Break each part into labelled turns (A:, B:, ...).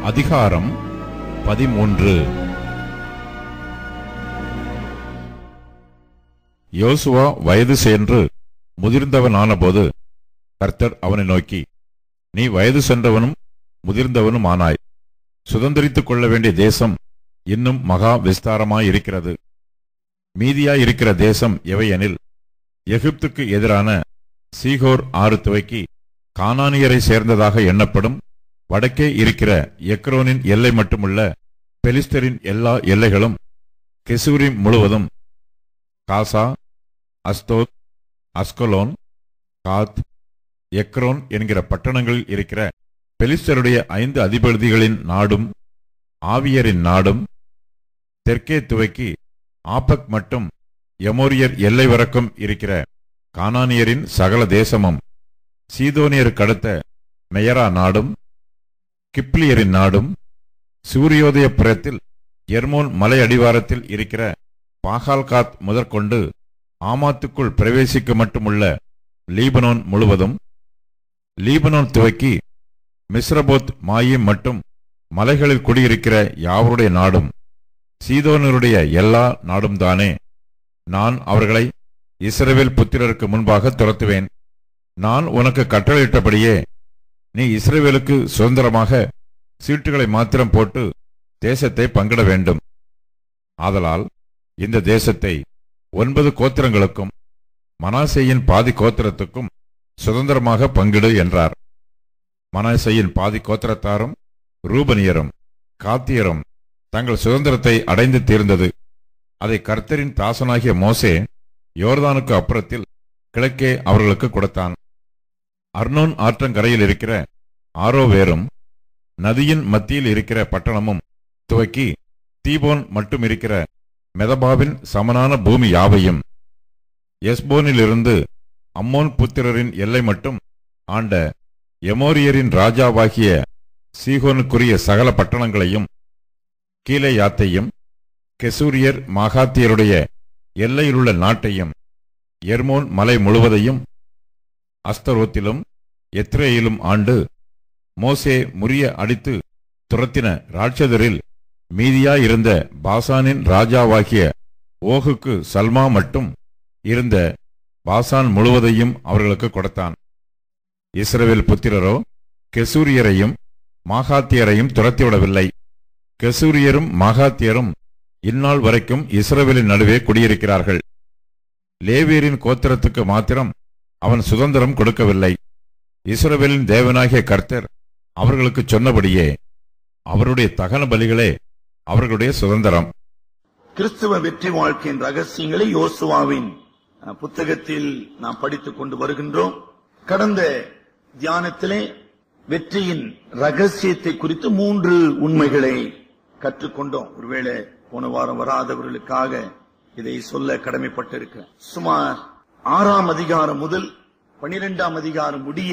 A: அதிகாரம் பதிமூன்று யோசுவா வயது சென்று முதிர்ந்தவனானபோது கர்த்தர் அவனை நோக்கி நீ வயது சென்றவனும் முதிர்ந்தவனும் ஆனாய் சுதந்திரித்துக் கொள்ள வேண்டிய தேசம் இன்னும் மகா விஸ்தாரமாயிருக்கிறது மீதியாயிருக்கிற தேசம் எவையெனில் எகிப்துக்கு எதிரான சீகோர் ஆறு துவக்கி கானானியரை சேர்ந்ததாக எண்ணப்படும் வடக்கே இருக்கிற எக்ரோனின் எல்லை மட்டுமுள்ள பெலிஸ்தரின் எல்லா எல்லைகளும் கெசூரிம் முழுவதும் காசா அஸ்தோத் அஸ்கலோன் காத் எக்ரோன் என்கிற பட்டணங்களில் இருக்கிற பெலிஸ்தருடைய ஐந்து அதிபதிகளின் நாடும் ஆவியரின் நாடும் தெற்கே துவக்கி ஆப்பக் மட்டும் எமோரியர் எல்லை வரைக்கும் இருக்கிற கானானியரின் சகல தேசமும் சீதோனியருக்கு அடுத்த மெயரா நாடும் கிப்ளியரின் நாடும் சூரியோதய புறத்தில் எர்மோன் மலை அடிவாரத்தில் இருக்கிற பாகால்காத் முதற்கொண்டு ஆமாத்துக்குள் பிரவேசிக்க மட்டுமுள்ள லீபனோன் முழுவதும் லீபனோன் துவக்கி மிஸ்ரபோத் மாயிம் மட்டும் மலைகளில் குடியிருக்கிற யாவருடைய நாடும் சீதோனருடைய எல்லா நாடும் தானே நான் அவர்களை இஸ்ரவேல் புத்திரருக்கு முன்பாக துரத்துவேன் நான் உனக்கு கட்டளையிட்டபடியே நீ இஸ்ரவேலுக்கு சுதந்திரமாக சீட்டுகளை மாத்திரம் போட்டு தேசத்தை பங்கிட வேண்டும் ஆதலால் இந்த தேசத்தை ஒன்பது கோத்திரங்களுக்கும் மனாசேயின் பாதி கோத்திரத்துக்கும் சுதந்திரமாக பங்கிடு என்றார் மனாசேயின் பாதி கோத்திரத்தாரும் ரூபனியரும் காத்தியரும் தங்கள் சுதந்திரத்தை அடைந்து தீர்ந்தது அதை கர்த்தரின் தாசனாகிய மோசே யோர்தானுக்கு அப்புறத்தில் கிழக்கே அவர்களுக்கு கொடுத்தான் அர்னோன் ஆற்றங்கரையில் இருக்கிற ஆரோவேரும் நதியின் மத்தியில் இருக்கிற பட்டணமும் துவக்கி தீபோன் மட்டும் இருக்கிற மெதபாவின் சமனான பூமி யாவையும் எஸ்போனிலிருந்து அம்மோன் புத்திரரின் எல்லை மட்டும் ஆண்ட எமோரியரின் ராஜாவாகிய சீகோனுக்குரிய சகல பட்டணங்களையும் கீழே யாத்தையும் கெசூரியர் மாகாத்தியருடைய எல்லையிலுள்ள நாட்டையும் எர்மோன் மலை முழுவதையும் அஸ்தரோத்திலும் எத்ரேயிலும் ஆண்டு மோசே முறிய அடித்து துரத்தின ராட்சதரில் மீதியாயிருந்த பாசானின் ராஜாவாகிய ஓகுக்கு சல்மா மட்டும் இருந்த பாசான் முழுவதையும் அவர்களுக்கு கொடுத்தான் இஸ்ரவேல் புத்திரரோ கெசூரியரையும் மாகாத்தியரையும் துரத்திவிடவில்லை கெசூரியரும் மாகாத்தியரும் இந்நாள் வரைக்கும் இஸ்ரவேலின் நடுவே குடியிருக்கிறார்கள் லேவியரின் கோத்திரத்துக்கு மாத்திரம் அவன் சுதந்திரம் கொடுக்கவில்லை இஸ்ரவேலின் தேவனாகிய கர்த்தர் அவர்களுக்கு சொன்னபடியே அவருடைய தகன பலிகளே அவர்களுடைய சுதந்திரம்
B: கிறிஸ்துவ வெற்றி வாழ்க்கையின் ரகசியங்களை யோசுவாவின் அஹ், புத்தகத்தில் நாம் படித்துக் கொண்டு வருகின்றோம் கடந்த தியானத்திலே வெற்றியின் ரகசியத்தை குறித்து மூன்று உண்மைகளை கற்றுக்கொண்டோம் ஒருவேளை போன வாரம் வராதவர்களுக்காக இதை சொல்ல கடமைப்பட்டிருக்கிறேன் சுமார் ஆறாம் அதிகாரம் முதல் பனிரெண்டாம் அதிகாரம் முடிய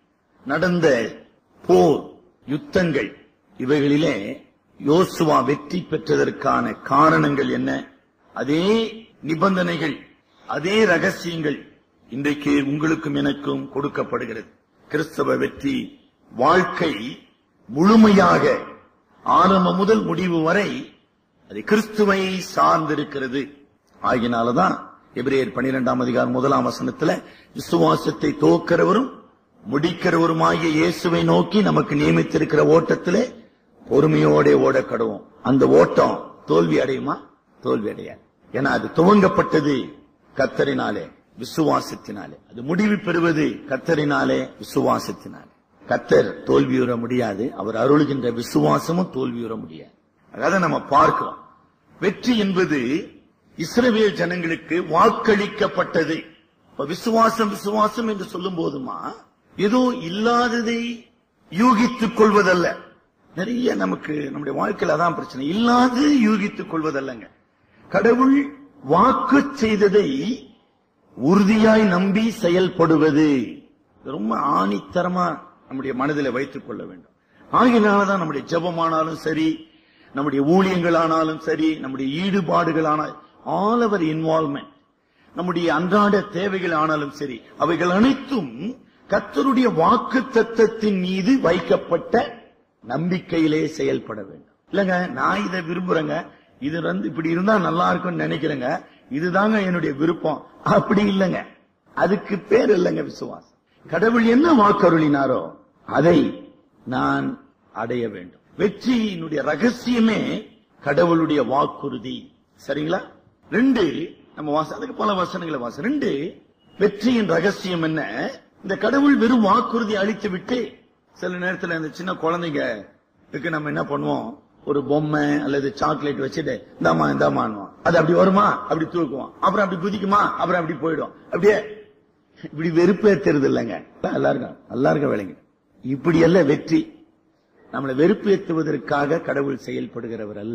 B: நடந்த போர் யுத்தங்கள் இவைகளிலே யோசுவா வெற்றி பெற்றதற்கான காரணங்கள் என்ன அதே நிபந்தனைகள் அதே ரகசியங்கள் இன்றைக்கு உங்களுக்கும் எனக்கும் கொடுக்கப்படுகிறது கிறிஸ்தவ வெற்றி வாழ்க்கை முழுமையாக ஆரம்பம் முதல் முடிவு வரை அது கிறிஸ்துவை சார்ந்திருக்கிறது ஆகினாலதான் எபிரேயர் பனிரெண்டாம் அதிகாரம் முதலாம் வசனத்துல விசுவாசத்தை தோக்கிறவரும் முடிக்கிறவருமாகிய இயேசுவை நோக்கி நமக்கு நியமித்திருக்கிற ஓட்டத்திலே பொறுமையோட ஓட கடுவோம் அந்த ஓட்டம் தோல்வி அடையுமா தோல்வி அடையாது ஏன்னா அது துவங்கப்பட்டது கத்தரினாலே விசுவாசத்தினாலே அது முடிவு பெறுவது கத்தரினாலே விசுவாசத்தினாலே கத்தர் தோல்வியுற முடியாது அவர் அருளுகின்ற விசுவாசமும் தோல்வியுற முடியாது அதாவது நம்ம பார்க்கிறோம் வெற்றி என்பது இஸ்ரவேல் ஜனங்களுக்கு வாக்களிக்கப்பட்டது இப்ப விசுவாசம் விசுவாசம் என்று சொல்லும் போதுமா ஏதோ இல்லாததை யூகித்துக் கொள்வதல்ல நிறைய நமக்கு நம்முடைய வாழ்க்கையில அதான் பிரச்சனை இல்லாது யூகித்துக் கொள்வதல்லங்க கடவுள் வாக்கு செய்ததை உறுதியாய் நம்பி செயல்படுவது இது ரொம்ப ஆணித்தரமா நம்முடைய மனதில் வைத்துக் கொள்ள வேண்டும் ஆகினால்தான் நம்முடைய ஜெபமானாலும் சரி நம்முடைய ஊழியங்களானாலும் சரி நம்முடைய ஈடுபாடுகளானால் ஆல் அவர் இன்வால்மெண்ட் நம்முடைய அன்றாட தேவைகள் ஆனாலும் சரி அவைகள் அனைத்தும் கர்த்தருடைய வாக்கு தத்தத்தின் மீது வைக்கப்பட்ட நம்பிக்கையிலே செயல்பட வேண்டும் இல்லங்க நான் இதை விரும்புறேங்க இது வந்து இப்படி இருந்தா நல்லா இருக்கும்னு நினைக்கிறேங்க இதுதாங்க என்னுடைய விருப்பம் அப்படி இல்லைங்க அதுக்கு பேர் இல்லைங்க விசுவாசம் கடவுள் என்ன வாக்கருளினாரோ அதை நான் அடைய வேண்டும் வெற்றியினுடைய ரகசியமே கடவுளுடைய வாக்குறுதி சரிங்களா ரெண்டு நம்ம வாச அதுக்கு பல வசனங்களை வாசம் ரெண்டு வெற்றியின் ரகசியம் என்ன இந்த கடவுள் வெறும் வாக்குறுதி அளித்து விட்டு சில நேரத்துல இந்த சின்ன குழந்தைங்க இதுக்கு நம்ம என்ன பண்ணுவோம் ஒரு பொம்மை அல்லது சாக்லேட் வச்சுட்டு இந்தாமா இந்தாமான்வான் அது அப்படி வருமா அப்படி தூக்குவான் அப்புறம் அப்படி குதிக்குமா அப்புறம் அப்படி போயிடும் அப்படியே இப்படி வெறுப்பேத்துறது இல்லைங்க எல்லாருக்கும் எல்லாருக்கும் விளங்க இப்படி அல்ல வெற்றி நம்மளை வெறுப்பேற்றுவதற்காக கடவுள் செயல்படுகிறவர் அல்ல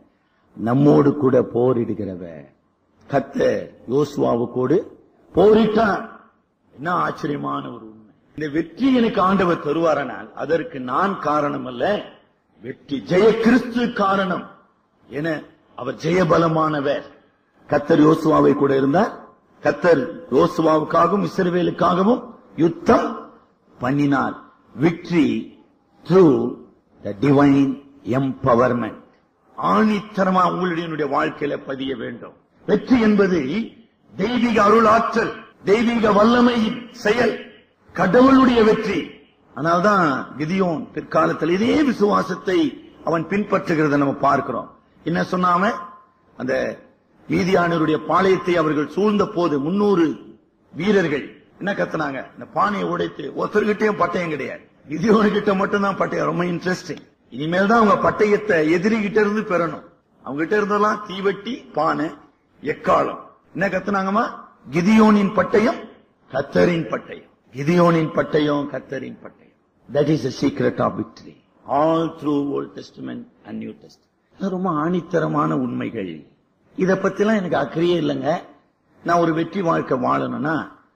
B: நம்மோடு கூட போரிடுகிறவர் கத்த யோசுவாவு கூட போரிட்டான் என்ன ஆச்சரியமான ஒரு உண்மை இந்த வெற்றி எனக்கு ஆண்டவர் தருவாரனால் அதற்கு நான் காரணம் அல்ல வெற்றி ஜெய கிறிஸ்து காரணம் என அவர் ஜெயபலமானவர் கத்தர் யோசுவாவை கூட இருந்தார் கத்தர் யோசுவாவுக்காகவும் இஸ்ரவேலுக்காகவும் யுத்தம் பண்ணினார் victory through the divine empowerment ஆணித்தரமா உங்களுடைய வாழ்க்கையில பதிய வேண்டும் வெற்றி என்பது தெய்வீக அருளாற்றல் தெய்வீக வல்லமையின் செயல் கடவுளுடைய வெற்றி அதனால்தான் கிதியோன் பிற்காலத்தில் இதே விசுவாசத்தை அவன் பின்பற்றுகிறத நம்ம பார்க்கிறோம் என்ன சொன்னாம அந்த மீதியானவருடைய பாளையத்தை அவர்கள் சூழ்ந்த போது முன்னூறு வீரர்கள் என்ன கத்துனாங்க இந்த பானையை உடைத்து ஒருத்தர்கிட்டயும் பட்டயம் கிடையாது கிதியோனுகிட்ட மட்டும்தான் பட்டயம் ரொம்ப இன்ட்ரெஸ்டிங் இனிமேல் தான் அவங்க பட்டயத்தை எதிரிகிட்ட இருந்து பெறணும் அவங்க கிட்ட இருந்தெல்லாம் தீவெட்டி பானை எக்காலம் என்ன கத்துனாங்கம்மா கிதியோனின் பட்டயம் கத்தரின் பட்டயம் கிதியோனின் பட்டயம் கத்தரின் பட்டயம் that is the secret of victory all through old testament and new test ரொம்ப ஆணித்தரமான உண்மைகள் இத பத்திலாம் எனக்கு அக்கறையே இல்லைங்க நான் ஒரு வெற்றி வாழ்க்கை வாழணும்னா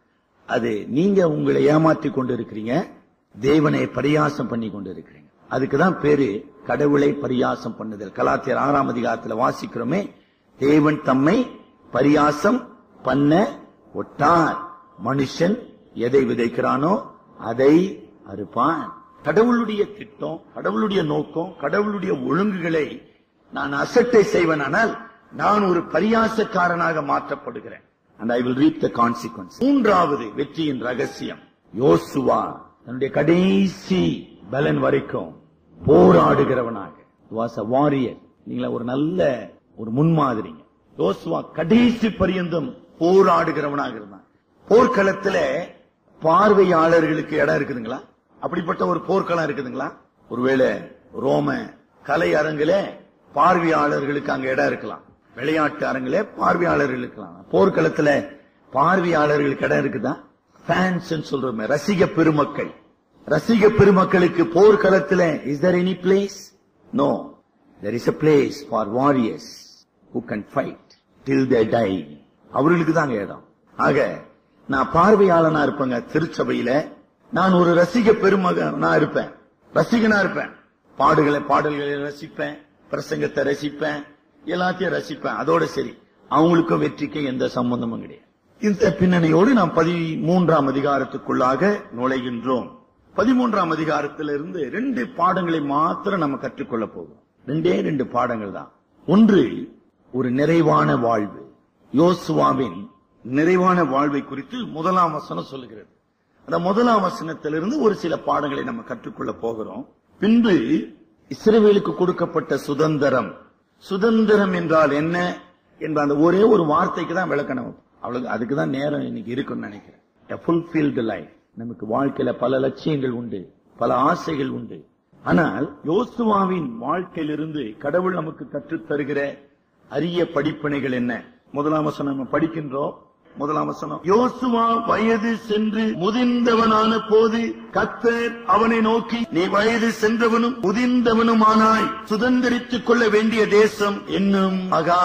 B: அது நீங்க உங்களை ஏமாற்றி கொண்டு இருக்கிறீங்க தேவனை பரியாசம் பண்ணி கொண்டு இருக்கிறீங்க அதுக்குதான் பேரு கடவுளை பரியாசம் பண்ணுதல் கலாத்தியர் ஆறாம் அதிகாரத்துல வாசிக்கிறோமே தேவன் தம்மை பரியாசம் பண்ண ஒட்டார் மனுஷன் எதை விதைக்கிறானோ அதை அறுப்பான் கடவுளுடைய திட்டம் கடவுளுடைய நோக்கம் கடவுளுடைய ஒழுங்குகளை நான் அசட்டை செய்வனானால் நான் ஒரு பரியாசக்காரனாக மாற்றப்படுகிறேன் and I will reap the consequence. மூன்றாவது வெற்றியின் ரகசியம் யோசுவா தன்னுடைய கடைசி பலன் வரைக்கும் போராடுகிறவனாக வாஸ் அ வாரியர் நீங்களா ஒரு நல்ல ஒரு முன்மாதிரிங்க யோசுவா கடைசி பரியந்தம் போராடுகிறவனாக இருந்தான் போர்க்களத்துல பார்வையாளர்களுக்கு இடம் இருக்குதுங்களா அப்படிப்பட்ட ஒரு போர்க்களம் இருக்குதுங்களா ஒருவேளை ரோம கலை அரங்குல பார்வையாளர்களுக்கு அங்க இடம் இருக்கலாம் விளையாட்டு அரங்குல பார்வையாளர்கள் இருக்கலாம் போர்க்களத்துல பார்வையாளர்களுக்கு இடம் இருக்குதா ஃபேன்ஸ் சொல்றோமே ரசிக பெருமக்கள் ரசிக பெருமக்களுக்கு போர்க்களத்துல is there any place no there is a place for warriors who can fight till they die அவர்களுக்கு தாங்க இடம் ஆக நான் பார்வையாளனா இருப்பேங்க திருச்சபையில நான் ஒரு ரசிக பெருமகனா இருப்பேன் ரசிகனா இருப்பேன் பாடுகளை பாடல்களை ரசிப்பேன் பிரசங்கத்தை ரசிப்பேன் எல்லாத்தையும் ரசிப்பேன் அதோட சரி அவங்களுக்கும் வெற்றிக்கும் எந்த சம்பந்தமும் கிடையாது இந்த பின்னணியோடு நாம் பதிமூன்றாம் அதிகாரத்துக்குள்ளாக நுழைகின்றோம் பதிமூன்றாம் அதிகாரத்திலிருந்து ரெண்டு பாடங்களை மாத்திரம் நம்ம கற்றுக்கொள்ள போகிறோம் ரெண்டே ரெண்டு பாடங்கள் தான் ஒன்று ஒரு நிறைவான வாழ்வு யோசுவாவின் நிறைவான வாழ்வை குறித்து முதலாம் வசனம் சொல்லுகிறது அந்த முதலாம் வசனத்திலிருந்து ஒரு சில பாடங்களை நம்ம கற்றுக்கொள்ள போகிறோம் பின்பு இஸ்ரவேலுக்கு கொடுக்கப்பட்ட சுதந்திரம் சுதந்திரம் என்றால் என்ன என்ற அந்த ஒரே ஒரு வார்த்தைக்கு தான் விளக்கணும் அவ்வளவு அதுக்கு தான் நேரம் இன்னைக்கு இருக்குன்னு நினைக்கிறேன் A fulfilled life நமக்கு வாழ்க்கையில பல லட்சியங்கள் உண்டு பல ஆசைகள் உண்டு ஆனால் யோசுவாவின் வாழ்க்கையிலிருந்து கடவுள் நமக்கு கற்றுத் தருகிற அரிய படிப்பினைகள் என்ன முதலாம் வசனம் நம்ம படிக்கின்றோம் முதலாம் வசனம் யோசுவா வயது சென்று முதிர்ந்தவனான போது கத்தர் அவனை நோக்கி நீ வயது சென்றவனும் முதிர்ந்தவனுமானாய் சுதந்திரித்துக் கொள்ள வேண்டிய தேசம் என்னும் மகா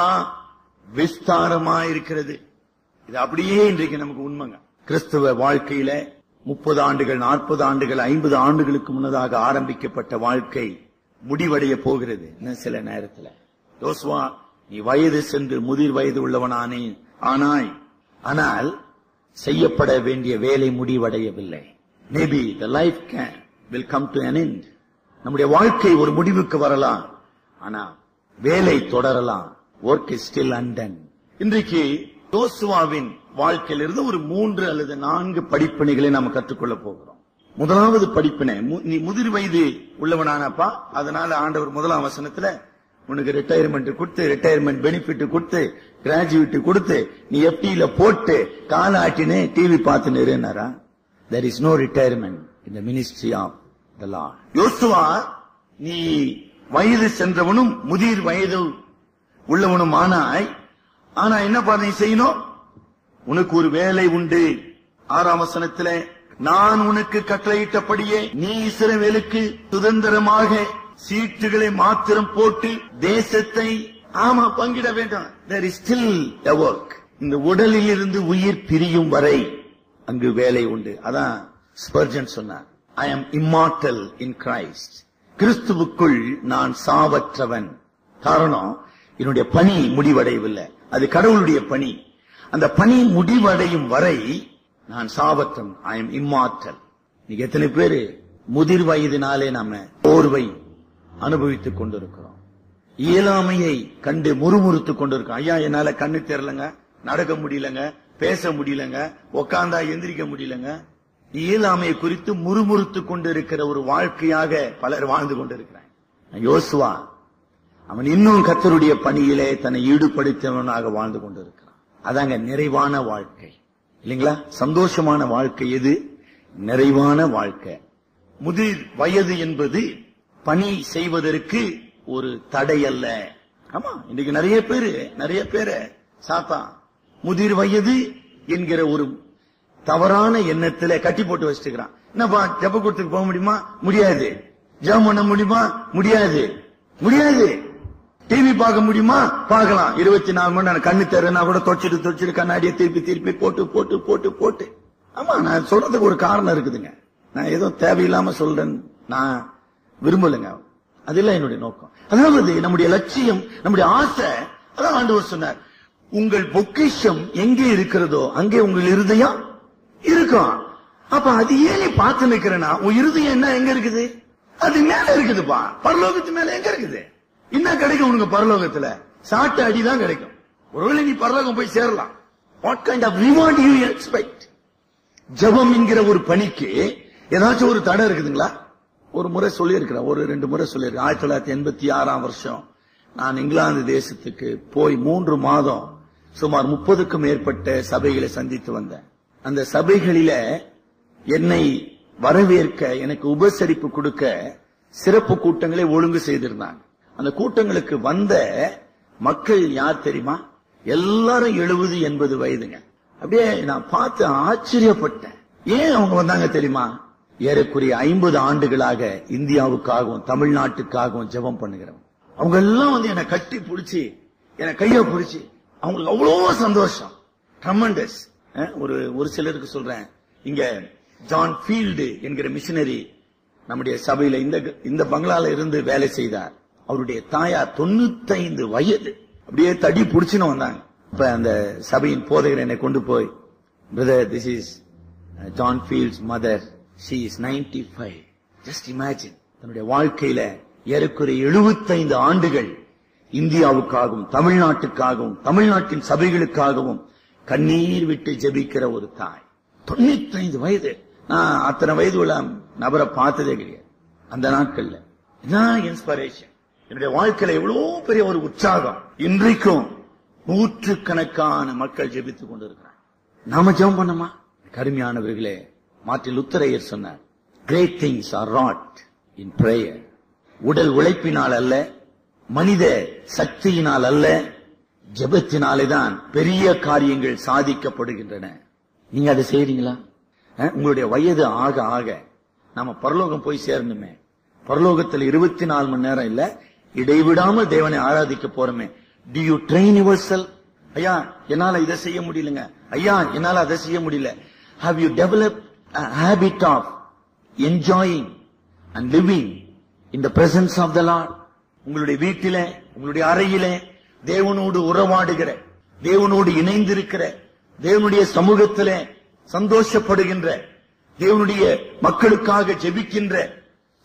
B: விஸ்தாரமாயிருக்கிறது இது அப்படியே இன்றைக்கு நமக்கு உண்மைங்க கிறிஸ்தவ வாழ்க்கையில முப்பது ஆண்டுகள் நாற்பது ஆண்டுகள் ஐம்பது ஆண்டுகளுக்கு முன்னதாக ஆரம்பிக்கப்பட்ட வாழ்க்கை முடிவடைய போகிறது இன்னும் சில நேரத்துல யோசுவா நீ வயது சென்று முதிர் வயது உள்ளவனானே ஆனாய் ஆனால் செய்யப்பட வேண்டிய வேலை முடிவடையவில்லை maybe the life can will come to an end நம்முடைய வாழ்க்கை ஒரு முடிவுக்கு வரலாம் ஆனா வேலை தொடரலாம் ஒர்க் இஸ் ஸ்டில் அண்டன் இன்றைக்கு யோசுவாவின் வாழ்க்கையிலிருந்து ஒரு மூன்று அல்லது நான்கு படிப்பினைகளை நாம் கற்றுக்கொள்ள போகிறோம் முதலாவது படிப்பினை மு- நீ முதிர் வயது உள்ளவனானப்பா அதனால ஆண்டவர் முதலாம் வசனத்துல உனக்கு ரிட்டையர்மெண்ட் கொடுத்து ரிட்டையர்மெண்ட் பெனிஃபிட் கொடுத்து கிராஜுவேட் கொடுத்து நீ எஃப்டில போட்டு கால ஆட்டினு டிவி பார்த்து இருனாரா there is no retirement in the ministry of the Lord. யோசுவா நீ வயது சென்றவனும் முதிர் வயது உள்ளவனும் ஆனாய் ஆனா என்ன பண்ண செய்யணும் உனக்கு ஒரு வேலை உண்டு ஆறாம் வசனத்திலே நான் உனக்கு கட்டளையிட்டபடியே நீ இஸ்ரவேலுக்கு சுதந்திரமாக சீட்டுகளை மாத்திரம் போட்டு தேசத்தை ஆமா பங்கிட வேண்டும் there is still a work இந்த உடலில் இருந்து உயிர் பிரியும் வரை அங்கு வேலை உண்டு அதான் ஸ்பர்ஜன் சொன்னார் ஐ am immortal in Christ கிறிஸ்துவுக்குள் நான் சாவற்றவன் காரணம் என்னுடைய பணி முடிவடையவில்லை அது கடவுளுடைய பணி அந்த பணி முடிவடையும் வரை நான் சாவற்றம் ஐ எம் இம்மாற்றல் நீங்க எத்தனை பேரு முதிர் வயதினாலே நாம போர்வை அனுபவித்துக் கொண்டிருக்கிறோம் இயலாமையை கண்டு முறுமுறுத்துக் கொண்டிருக்கோம் ஐயா என்னால கண்ணு தெரியலங்க நடக்க முடியலங்க பேச முடியலங்க உக்காந்தா எந்திரிக்க முடியலங்க இயலாமையை குறித்து முறுமுறுத்துக் கொண்டிருக்கிற ஒரு வாழ்க்கையாக பலர் வாழ்ந்து கொண்டிருக்கிறாங்க யோசுவா அவன் இன்னும் கத்தருடைய பணியிலே தன்னை ஈடுபடுத்தியவனாக வாழ்ந்து கொண்டிருக்கிறான் அதாங்க நிறைவான வாழ்க்கை இல்லைங்களா சந்தோஷமான வாழ்க்கை எது நிறைவான வாழ்க்கை முதிர் வயது என்பது பணி செய்வதற்கு ஒரு தடை அல்ல ஆமா இன்னைக்கு நிறைய பேரு நிறைய பேரை சாத்தா முதிர் வயது என்கிற ஒரு தவறான எண்ணத்துல கட்டி போட்டு வச்சிருக்கிறான் என்னப்பா ஜெப கூட்டத்துக்கு போக முடியுமா முடியாது ஜெபம் பண்ண முடியுமா முடியாது முடியாது டிவி பார்க்க முடியுமா பார்க்கலாம் இருபத்தி நாலு மணி நேரம் கண்ணு தெரியனா கூட தொச்சிட்டு தொச்சிட்டு கண்ணாடியை திருப்பி திருப்பி போட்டு போட்டு போட்டு போட்டு ஆமா நான் சொல்றதுக்கு ஒரு காரணம் இருக்குதுங்க நான் ஏதோ தேவையில்லாம சொல்றேன் நான் விரும்பலைங்க அதெல்லாம் என்னுடைய நோக்கம் அதாவது நம்முடைய லட்சியம் நம்முடைய ஆசை அதான் ஆண்டவர் சொன்னார் உங்கள் பொக்கிஷம் எங்கே இருக்கிறதோ அங்கே உங்கள் இருதயம் இருக்கும் அப்ப அது ஏன் நீ பார்த்து நிக்கிறனா உன் இருதயம் என்ன எங்க இருக்குது அது மேல இருக்குதுப்பா பரலோகத்து மேல எங்க இருக்குது என்ன கிடைக்கும் உனக்கு பரலோகத்துல சாட்டு அடிதான் கிடைக்கும் ஒருவேளை நீ பரலோகம் போய் சேரலாம் what kind of reward you expect ஜெபம் என்கிற ஒரு பணிக்கு ஏதாச்சும் ஒரு தடை இருக்குதுங்களா ஒரு முறை சொல்லியிருக்கிறேன் ஒரு ரெண்டு முறை சொல்லியிருக்கேன் ஆயிரத்தி தொள்ளாயிரத்தி எண்பத்தி ஆறாம் வருஷம் நான் இங்கிலாந்து தேசத்துக்கு போய் மூன்று மாதம் சுமார் முப்பதுக்கும் மேற்பட்ட சபைகளை சந்தித்து வந்தேன் அந்த சபைகளில என்னை வரவேற்க எனக்கு உபசரிப்பு கொடுக்க சிறப்பு கூட்டங்களை ஒழுங்கு செய்திருந்தாங்க அந்த கூட்டங்களுக்கு வந்த மக்கள் யார் தெரியுமா எல்லாரும் எழுபது எண்பது வயதுங்க அப்படியே நான் பார்த்து ஆச்சரியப்பட்டேன் ஏன் அவங்க வந்தாங்க தெரியுமா ஏறக்குறைய ஐம்பது ஆண்டுகளாக இந்தியாவுக்காகவும் தமிழ்நாட்டுக்காகவும் ஜெபம் பண்ணுகிறவங்க அவங்க எல்லாம் வந்து என்னை கட்டி பிடிச்சி என்னை கைய பிடிச்சி அவங்களுக்கு அவ்வளோ சந்தோஷம் ட்ரமண்டஸ் ஒரு ஒரு சிலருக்கு சொல்றேன் இங்க ஜான் ஃபீல்டு என்கிற மிஷினரி நம்முடைய சபையில இந்த இந்த பங்களால இருந்து வேலை செய்தார் அவருடைய தாயார் தொண்ணூத்தைந்து வயது அப்படியே தடி புடிச்சுன்னு வந்தாங்க இப்ப அந்த சபையின் போதகர் என்னை கொண்டு போய் brother this is John Fields mother she is ninety five just imagine தன்னுடைய வாழ்க்கையில ஏறக்குறைய எழுபத்தைந்து ஆண்டுகள் இந்தியாவுக்காகவும் தமிழ்நாட்டுக்காகவும் தமிழ்நாட்டின் சபைகளுக்காகவும் கண்ணீர் விட்டு ஜெபிக்கிற ஒரு தாய் தொண்ணூத்தைந்து வயது நான் அத்தனை வயது உள்ள நபரை பார்த்ததே கிடையாது அந்த நாட்கள்ல இதான் இன்ஸ்பிரேஷன் என்னுடைய வாழ்க்கையில எவ்வளவு பெரிய ஒரு உற்சாகம் இன்றைக்கும் நூற்றுக்கணக்கான மக்கள் ஜெபித்துக் கொண்டிருக்கிறாங்க நாம ஜெபம் பண்ணமா கருமையானவர்களே மார்ட்டின் லுத்தரையர் சொன்னார் great things are wrought in prayer உடல் உழைப்பினால் அல்ல மனித சக்தியினால் அல்ல ஜெபத்தினாலே தான் பெரிய காரியங்கள் சாதிக்கப்படுகின்றன நீங்க அதை செய்றீங்களா அஹ், உங்களுடைய வயது ஆக ஆக நாம பரலோகம் போய் சேரணுமே பரலோகத்தில் இருபத்தி நாலு மணி நேரம் இல்ல இடைவிடாமல் தேவனை ஆராதிக்க போறோமே do you train yourself ஐயா என்னால இதை செய்ய முடியலங்க ஐயா என்னால அதை செய்ய முடியல have you develop habit of enjoying and living in the presence of the Lord உங்களுடைய வீட்டிலே உங்களுடைய அறையிலே தேவனோடு உறவாடுகிற தேவனோடு இணைந்திருக்கிற தேவனுடைய சமூகத்திலே சந்தோஷப்படுகின்ற தேவனுடைய மக்களுக்காக ஜெபிக்கின்ற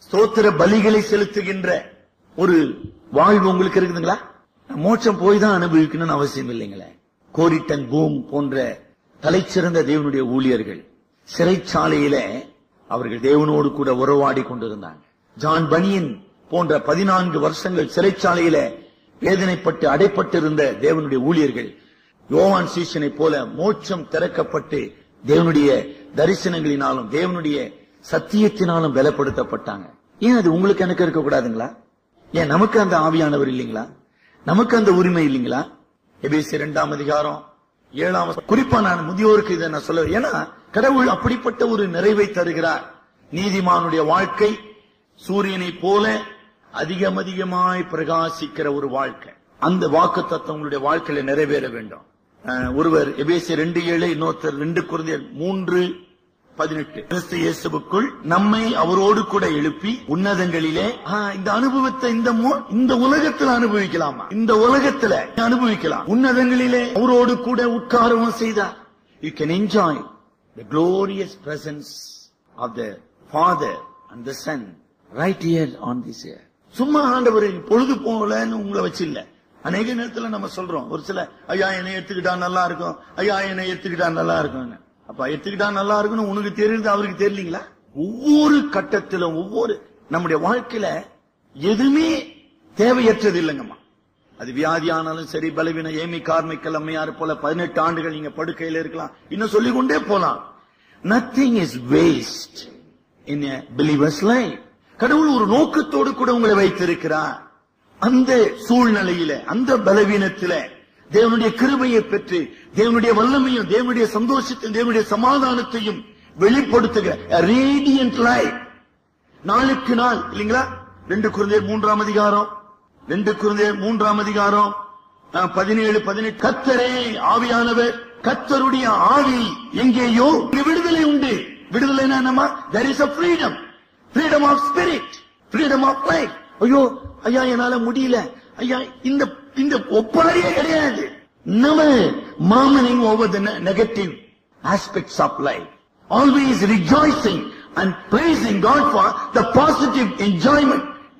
B: ஸ்தோத்திர பலிகளை செலுத்துகின்ற ஒரு வாழ்வு உங்களுக்கு இருக்குதுங்களா மோட்சம் போய் தான் அனுபவிக்கணும்னு அவசியம் இல்லைங்களே கோரிட்டன் பூம் போன்ற தலைச்சிறந்த தேவனுடைய ஊழியர்கள் சிறைச்சாலையில அவர்கள் தேவனோடு கூட உறவாடி கொண்டிருந்தாங்க ஜான் பனியன் போன்ற பதினான்கு வருஷங்கள் சிறைச்சாலையில வேதனைப்பட்டு அடைப்பட்டிருந்த தேவனுடைய ஊழியர்கள் யோவான் சீசனை போல மோட்சம் திறக்கப்பட்டு தேவனுடைய தரிசனங்களினாலும் தேவனுடைய சத்தியத்தினாலும் பலப்படுத்தப்பட்டாங்க ஏன் அது உங்களுக்கு எனக்கு இருக்க கூடாதுங்களா ஏன் நமக்கு அந்த ஆவியானவர் இல்லைங்களா நமக்கு அந்த உரிமை இல்லைங்களா எபேசி இரண்டாம் அதிகாரம் ஏழாம் வசனம். குறிப்பா நான் முதியோருக்கு இதை நான் சொல்ல ஏன்னா கடவுள் அப்படிப்பட்ட ஒரு நிறைவை தருகிறார் நீதிமானுடைய வாழ்க்கை சூரியனை போல அதிகம் அதிகமாய் பிரகாசிக்கிற ஒரு வாழ்க்கை அந்த வாக்கு தத்துவம் உங்களுடைய வாழ்க்கையில நிறைவேற வேண்டும் அஹ், ஒருவர் எபேசி ரெண்டு ஏழு இன்னொருத்தர் ரெண்டு குழந்தையர் மூன்று பதினெட்டு கிறிஸ்து இயேசுவுக்குள் நம்மை அவரோடு கூட எழுப்பி உன்னதங்களிலே ஆ, இந்த அனுபவத்தை இந்த மு- இந்த உலகத்துல அனுபவிக்கலாமா இந்த உலகத்துல அனுபவிக்கலாம் உன்னதங்களிலே அவரோடு கூட உட்காரவும் செய்தார் you can enjoy the glorious presence of the father and the son right here on this earth சும்மா ஆண்டவர் பொழுது போகலன்னு உங்களை வச்சு இல்ல அநேக நேரத்துல நம்ம சொல்றோம் ஒரு சில ஐயா என்னை எடுத்துக்கிட்டா நல்லா இருக்கும் ஐயா என்னை எடுத்துக்கிட்டா நல்லா இருக்கும்னு அப்ப எடுத்துக்கிட்டா நல்லா இருக்கும்னு உனக்கு தெரியுது அவருக்கு தெரியலீங்களா ஒவ்வொரு கட்டத்திலும் ஒவ்வொரு நம்முடைய வாழ்க்கையில எதுவுமே தேவையற்றது இல்லைங்கம்மா அது வியாதியானாலும் சரி பலவீன ஏமி கார்மிக்கல் அம்மையார் போல பதினெட்டு ஆண்டுகள் நீங்க படுக்கையில இருக்கலாம் இன்னும் சொல்லிக் கொண்டே போலாம் nothing is waste in believers life கடவுள் ஒரு நோக்கத்தோடு கூட உங்களை வைத்திருக்கிறார் அந்த சூழ்நிலையில அந்த பலவீனத்தில தேவனுடைய கிருபையை பெற்று தேவனுடைய வல்லமையும் தேவனுடைய சந்தோஷத்தையும் தேவனுடைய சமாதானத்தையும் வெளிப்படுத்துகிற ரேடியன்ட் லைஃப் நாளுக்கு நாள் இல்லைங்களா ரெண்டு குழந்தையர் மூன்றாம் அதிகாரம் ரெண்டு குழந்தையர் மூன்றாம் அதிகாரம் அஹ், பதினேழு பதினெட்டு கத்தரே ஆவியானவர் கத்தருடைய ஆவி எங்கேயோ இங்க விடுதலை உண்டு விடுதலைன்னா என்னமா there is a freedom freedom of spirit freedom of life ஐயோ ஐயா என்னால முடியல ஐயா இந்த இந்த ஒப்பாரியே கிடையாது நம்ம மாமனிங் over the negative aspects of life always rejoicing and praising God for the positive enjoyment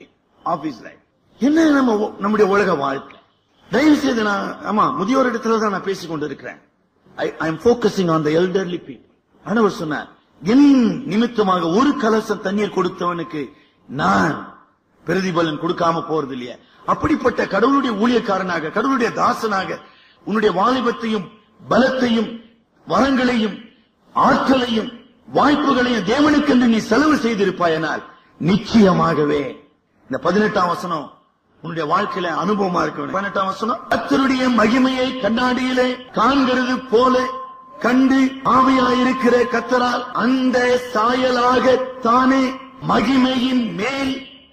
B: of his life என்ன நம்ம ஒ- நம்முடைய உலக வாழ்க்கை தயவு செய்து நான் ஆமா முதியோர் இடத்துல தான் நான் பேசிக் கொண்டிருக்கிறேன் I I am focusing on the elderly people ஆனவர் சொன்னார் என் நிமித்தமாக ஒரு கலசம் தண்ணீர் கொடுத்தவனுக்கு நான் பிரதிபலன் கொடுக்காம போறது இல்லையா அப்படிப்பட்ட கடவுளுடைய ஊழியக்காரனாக கடவுளுடைய தாசனாக உன்னுடைய வாலிபத்தையும் பலத்தையும் வரங்களையும் ஆற்றலையும் வாய்ப்புகளையும் தேவனுக்கென்று நீ செலவு செய்திருப்பாயனால் நிச்சயமாகவே இந்த பதினெட்டாம் வசனம் உன்னுடைய வாழ்க்கையில அனுபவமா இருக்க வேண்டும் பதினெட்டாம் வசனம் கர்த்தருடைய மகிமையை கண்ணாடியிலே காண்கிறது போல கண்டு ஆவியாயிருக்கிற கத்தரால் அந்த சாயலாக தானே மகிமையின் மேல்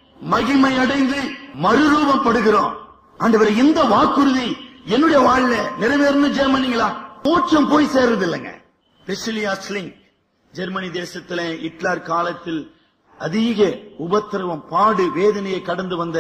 B: மகிமை அடைந்து மறுரூபப்படுகிறோம் ஆண்டவரே இந்த வாக்குறுதி என்னுடைய வாழ்ல நிறைவேறணும் ஜெர்மனிங்களா மோட்சம் போய் சேர்றது இல்லைங்க பெசிலியா ஸ்லிங் ஜெர்மனி தேசத்துல ஹிட்லர் காலத்தில் அதிக உபத்திரவம் பாடு வேதனையை கடந்து வந்த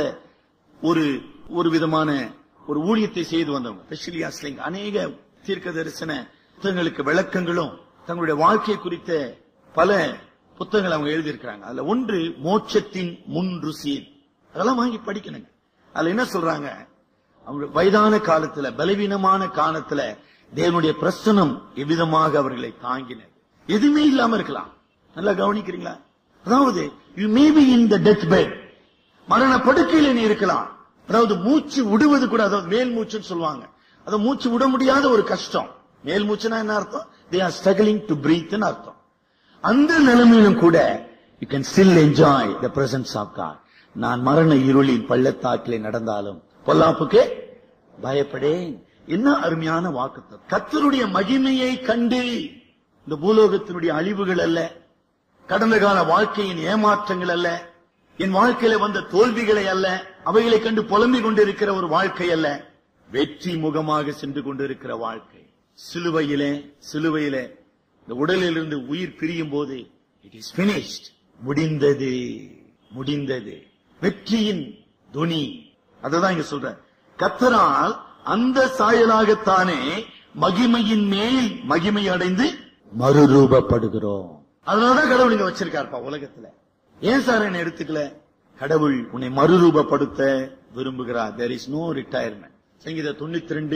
B: ஒரு ஒரு விதமான ஒரு ஊழியத்தை செய்து வந்தவங்க பெசிலியா ஸ்லிங் அநேக தீர்க்க தரிசன புத்தகங்களுக்கு விளக்கங்களும் தங்களுடைய வாழ்க்கை குறித்த பல புத்தகங்கள் அவங்க எழுதியிருக்கிறாங்க அதுல ஒன்று மோட்சத்தின் முன் ருசி அதெல்லாம் வாங்கி படிக்கணுங்க அதுல என்ன சொல்றாங்க அவங்க வயதான காலத்துல பலவீனமான காலத்துல தேவனுடைய பிரசனம் எவ்விதமாக அவர்களை தாங்கினது எதுவுமே இல்லாம இருக்கலாம் நல்லா கவனிக்கிறீங்களா அதாவது you may be in the death bed மரண படுக்கையில நீ இருக்கலாம் அதாவது மூச்சு விடுவது கூட அதாவது மேல் மூச்சுன்னு சொல்லுவாங்க அது மூச்சு விட முடியாத ஒரு கஷ்டம் மேல் மூச்சுனா என்ன அர்த்தம் they are struggling to breathe அர்த்தம் அந்த நிலைமையிலும் கூட you can still enjoy the presence of God நான் மரண இருளின் பள்ளத்தாக்கிலே நடந்தாலும் பொல்லாப்புக்கு பயப்படேன் என்ன அருமையான வாக்குத்தம் கர்த்தருடைய மகிமையை கண்டு இந்த பூலோகத்தினுடைய அழிவுகள் அல்ல கடந்த கால வாழ்க்கையின் ஏமாற்றங்கள் அல்ல என் வாழ்க்கையில வந்த தோல்விகளை அல்ல அவைகளை கண்டு புலம்பிக் கொண்டிருக்கிற ஒரு வாழ்க்கை அல்ல வெற்றி முகமாக சென்று கொண்டிருக்கிற வாழ்க்கை சிலுவையிலே சிலுவையிலே இந்த உடலிலிருந்து உயிர் பிரியும் போது இட் இஸ் பினிஷ்ட் முடிந்தது முடிந்தது வெற்றியின் துனி அததான் இங்க சொல்ற கத்தரால் அந்த சாயலாகத்தானே மகிமையின் மேல் மகிமை அடைந்து மறுரூபப்படுகிறோம் அதனாலதான் கடவுள் இங்க வச்சிருக்காருப்பா உலகத்துல ஏன் சார் என்ன எடுத்துக்கல கடவுள் உன்னை மறுரூபப்படுத்த விரும்புகிறார் there is no retirement சங்கீத தொண்ணூத்தி ரெண்டு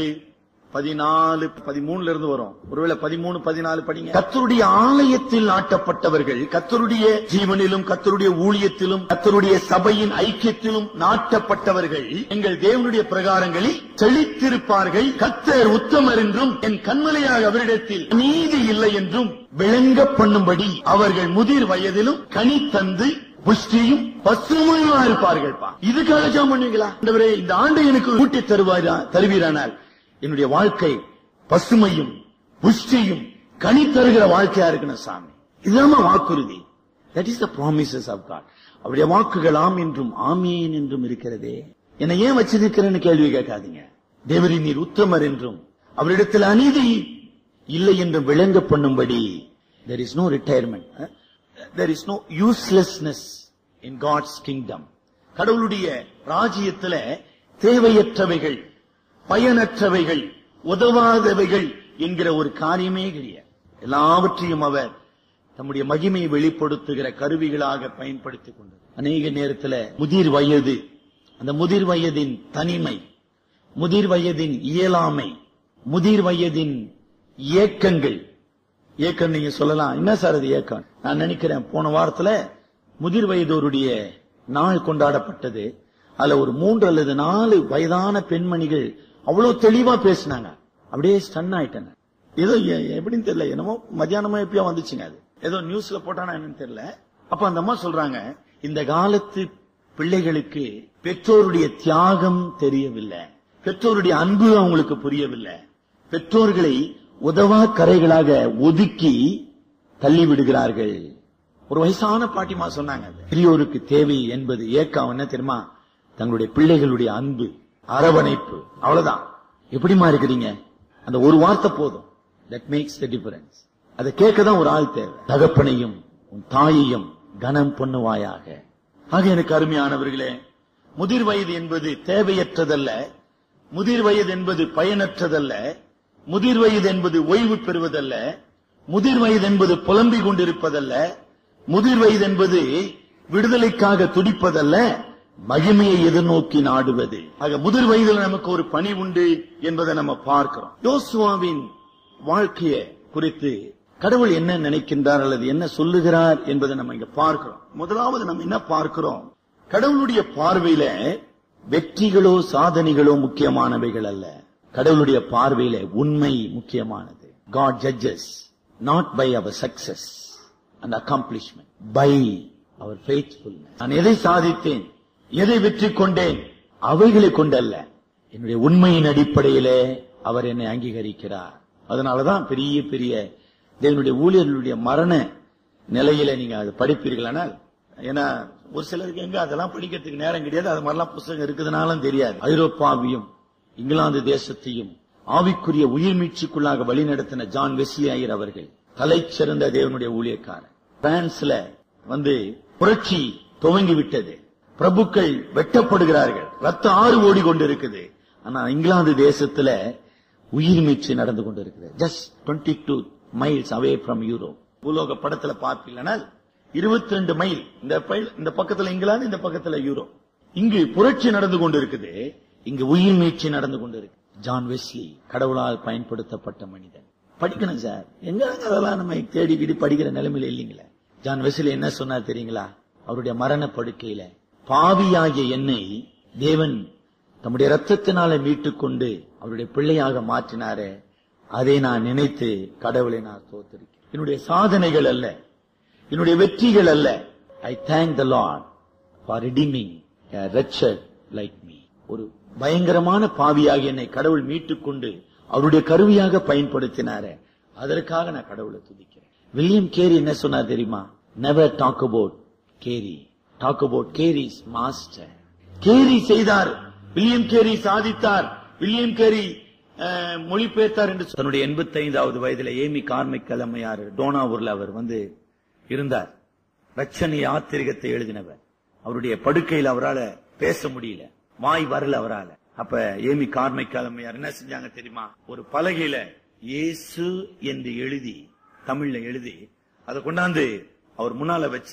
B: பதினாலு பதிமூணுல இருந்து வரும் ஒருவேளை பதிமூணு பதினாலு படிங்க கத்தருடைய ஆலயத்தில் நாட்டப்பட்டவர்கள் கத்தருடைய ஜீவனிலும் கத்தருடைய ஊழியத்திலும் கத்தருடைய சபையின் ஐக்கியத்திலும் நாட்டப்பட்டவர்கள் எங்கள் தேவனுடைய பிரகாரங்களில் செழித்திருப்பார்கள் கத்தர் உத்தமர் என்றும் என் கண்மலையாக அவரிடத்தில் நீதி இல்லை என்றும் விளங்க பண்ணும்படி அவர்கள் முதிர் வயதிலும் கனி தந்து புஷ்டியும் பசுமையுமா இருப்பார்கள் இதுக்காக ஜாம் பண்ணுவீங்களா ஆண்டவரே, இந்த ஆண்டு எனக்கு கூட்டி தருவாரா தருவீரானால் என்னுடைய வாழ்க்கை பசுமையும் புஷ்டியும் கனி தருகிற வாழ்க்கையா இருக்கணும் சாமி இதுதான் வாக்குறுதி that is the promises of God அவருடைய வாக்குகள் ஆம் என்றும் ஆமீன் என்றும் இருக்கிறதே என்னை ஏன் வச்சிருக்கிறேன்னு கேள்வி கேட்காதீங்க தேவரி நீர் உத்தமர் என்றும் அவரிடத்தில் அநீதி இல்லை என்று விளங்க பண்ணும்படி there is no retirement huh? there is no uselessness in God's kingdom கடவுளுடைய ராஜ்யத்துல தேவையற்றவைகள் பயனற்றவைகள் உதவாதவைகள் என்கிற ஒரு காரியமே கிடையாது எல்லாவற்றையும் அவர் தம்முடைய மகிமையை வெளிப்படுத்துகிற கருவிகளாக பயன்படுத்திக் கொண்டது அநேக நேரத்துல முதிர் வயது அந்த முதிர் வயதின் தனிமை முதிர் வயதின் இயலாமை முதிர் வயதின் ஏக்கங்கள் ஏக்கம் நீங்க சொல்லலாம் என்ன சார் அது ஏக்கம் நான் நினைக்கிறேன் போன வாரத்துல முதிர் வயதோருடைய நாள் கொண்டாடப்பட்டது அதுல ஒரு மூன்று அல்லது நாலு வயதான பெண்மணிகள் அவ்வளவு தெளிவா பேசினாங்க அப்படியே ஸ்டன் ஆயிட்டாங்க ஏதோ எ- எப்படின்னு தெரியல என்னமோ மத்தியானமா எப்பயோ வந்துச்சுங்க அது ஏதோ நியூஸ்ல போட்டானா என்னன்னு தெரியல அப்ப அந்த அம்மா சொல்றாங்க இந்த காலத்து பிள்ளைகளுக்கு பெற்றோருடைய தியாகம் தெரியவில்லை பெற்றோருடைய அன்பு அவங்களுக்கு புரியவில்லை பெற்றோர்களை உதவா கரைகளாக ஒதுக்கி தள்ளி விடுகிறார்கள் ஒரு வயசான பாட்டிமா சொன்னாங்க அது. பெரியோருக்கு தேவை என்பது ஏக்கம் என்ன தெரியுமா தங்களுடைய பிள்ளைகளுடைய அன்பு அரவணைப்பு அவ்வளவுதான் எப்படிமா இருக்கிறீங்க அந்த ஒரு வார்த்தை போதும் தட் மேக்ஸ் த டிஃபரன்ஸ் அதை கேட்க தான் ஒரு ஆள் தேவை தகப்பனையும் உன் தாயையும் கனம் பண்ணுவாயாக ஆக எனக்கு அருமையானவர்களே முதிர் வயது என்பது தேவையற்றதல்ல முதிர் வயது என்பது பயனற்றதல்ல முதிர் வயது என்பது ஓய்வு பெறுவதல்ல முதிர் வயது என்பது புலம்பிக் கொண்டிருப்பதல்ல முதிர் வயது என்பது விடுதலைக்காக துடிப்பதல்ல மகிமையை எதிர்நோக்கி நாடுவது ஆக முதிர் வயதில் நமக்கு ஒரு பணி உண்டு என்பதை நம்ம பார்க்கிறோம் யோசுவாவின் வாழ்க்கையை குறித்து கடவுள் என்ன நினைக்கின்றார் அல்லது என்ன சொல்லுகிறார் என்பதை நம்ம இங்க பார்க்கிறோம் முதலாவது நம்ம என்ன பார்க்கிறோம் கடவுளுடைய பார்வையில வெற்றிகளோ சாதனைகளோ முக்கியமானவைகள் அல்ல கடவுளுடைய பார்வையில உண்மை முக்கியமானது God judges not by our success and accomplishment by our faithfulness நான் எதை சாதித்தேன் எதை வெற்றி கொண்டேன் அவைகளை கொண்டல்ல என்னுடைய உண்மையின் அடிப்படையிலே அவர் என்னை அங்கீகரிக்கிறார் அதனாலதான் பெரிய பெரிய தேவனுடைய ஊழியர்களுடைய மரண நிலையில நீங்க அதை படிப்பீர்களானால் ஏன்னா ஒரு சிலருக்கு எங்க அதெல்லாம் படிக்கிறதுக்கு நேரம் கிடையாது அது மாதிரிலாம் புத்தகம் இருக்குதுனாலும் தெரியாது ஐரோப்பாவையும் இங்கிலாந்து தேசத்தையும் ஆவிக்குரிய உயிர் மீட்சிக்குள்ளாக வழிநடத்தின ஜான் வெஸ்லி ஐயர் அவர்கள் தலை சிறந்த தேவனுடைய ஊழியக்காரர் பிரான்ஸ்ல வந்து புரட்சி துவங்கி விட்டது பிரபுக்கள் வெட்டப்படுகிறார்கள் ரத்த ஆறு ஓடி கொண்டிருக்குது ஆனா இங்கிலாந்து தேசத்துல உயிர் மீட்சி நடந்து கொண்டிருக்குது just twenty two miles away from Europe பூலோக படத்துல பார்ப்பீங்கனால் இருபத்தி ரெண்டு மைல் இந்த பை- இந்த பக்கத்துல இங்கிலாந்து இந்த பக்கத்துல யூரோப் இங்கு புரட்சி நடந்து கொண்டிருக்குது இங்கு உயிர் மீட்சி நடந்து கொண்டிருக்கு ஜான் வெஸ்லி கடவுளால் பயன்படுத்தப்பட்ட மனிதன் படிக்கணும் சார் எங்க அதெல்லாம் நம்ம தேடி கிடி படிக்கிற நிலைமையில இல்லைங்களே ஜான் வெஸ்லி என்ன சொன்னார் தெரியுங்களா அவருடைய மரண படுக்கையில பாவியாகிய என்னை தேவன் தம்முடைய ரத்தத்தினால மீட்டுக் கொண்டு அவருடைய பிள்ளையாக மாற்றினாரே அதை நான் நினைத்து கடவுளை நான் தோத்திருக்கேன் என்னுடைய சாதனைகள் அல்ல என்னுடைய வெற்றிகள் அல்ல I thank the Lord for redeeming a wretched like me ஒரு பயங்கரமான பாவியாக என்னை கடவுள் மீட்டுக் கொண்டு அவருடைய கருவியாக பயன்படுத்தினாரே அதற்காக நான் கடவுளை துதிக்கிறேன் வில்லியம் கேரி என்ன சொன்னார் தெரியுமா never talk about Carey talk about Carey's master Carey செய்தார் வில்லியம் கேரி சாதித்தார் வில்லியம் கேரி அஹ், மொழிபெயர்த்தார் என்று சொ- தன்னுடைய எண்பத்தி ஐந்தாவது வயதுல ஏமி கார்மிக் அம்மையார் டோனாவூர்ல அவர் வந்து இருந்தார் ரட்சணி யாத்திரிகத்தை எழுதினவர் அவருடைய படுக்கையில் அவரால பேச முடியல வாய் வரல அவரால அப்ப ஏமி கார்மிக் அம்மையார் என்ன செஞ்சாங்க தெரியுமா ஒரு பலகையில இயேசு என்று எழுதி தமிழ்ல எழுதி அதை கொண்டாந்து அவர் முன்னால வச்சு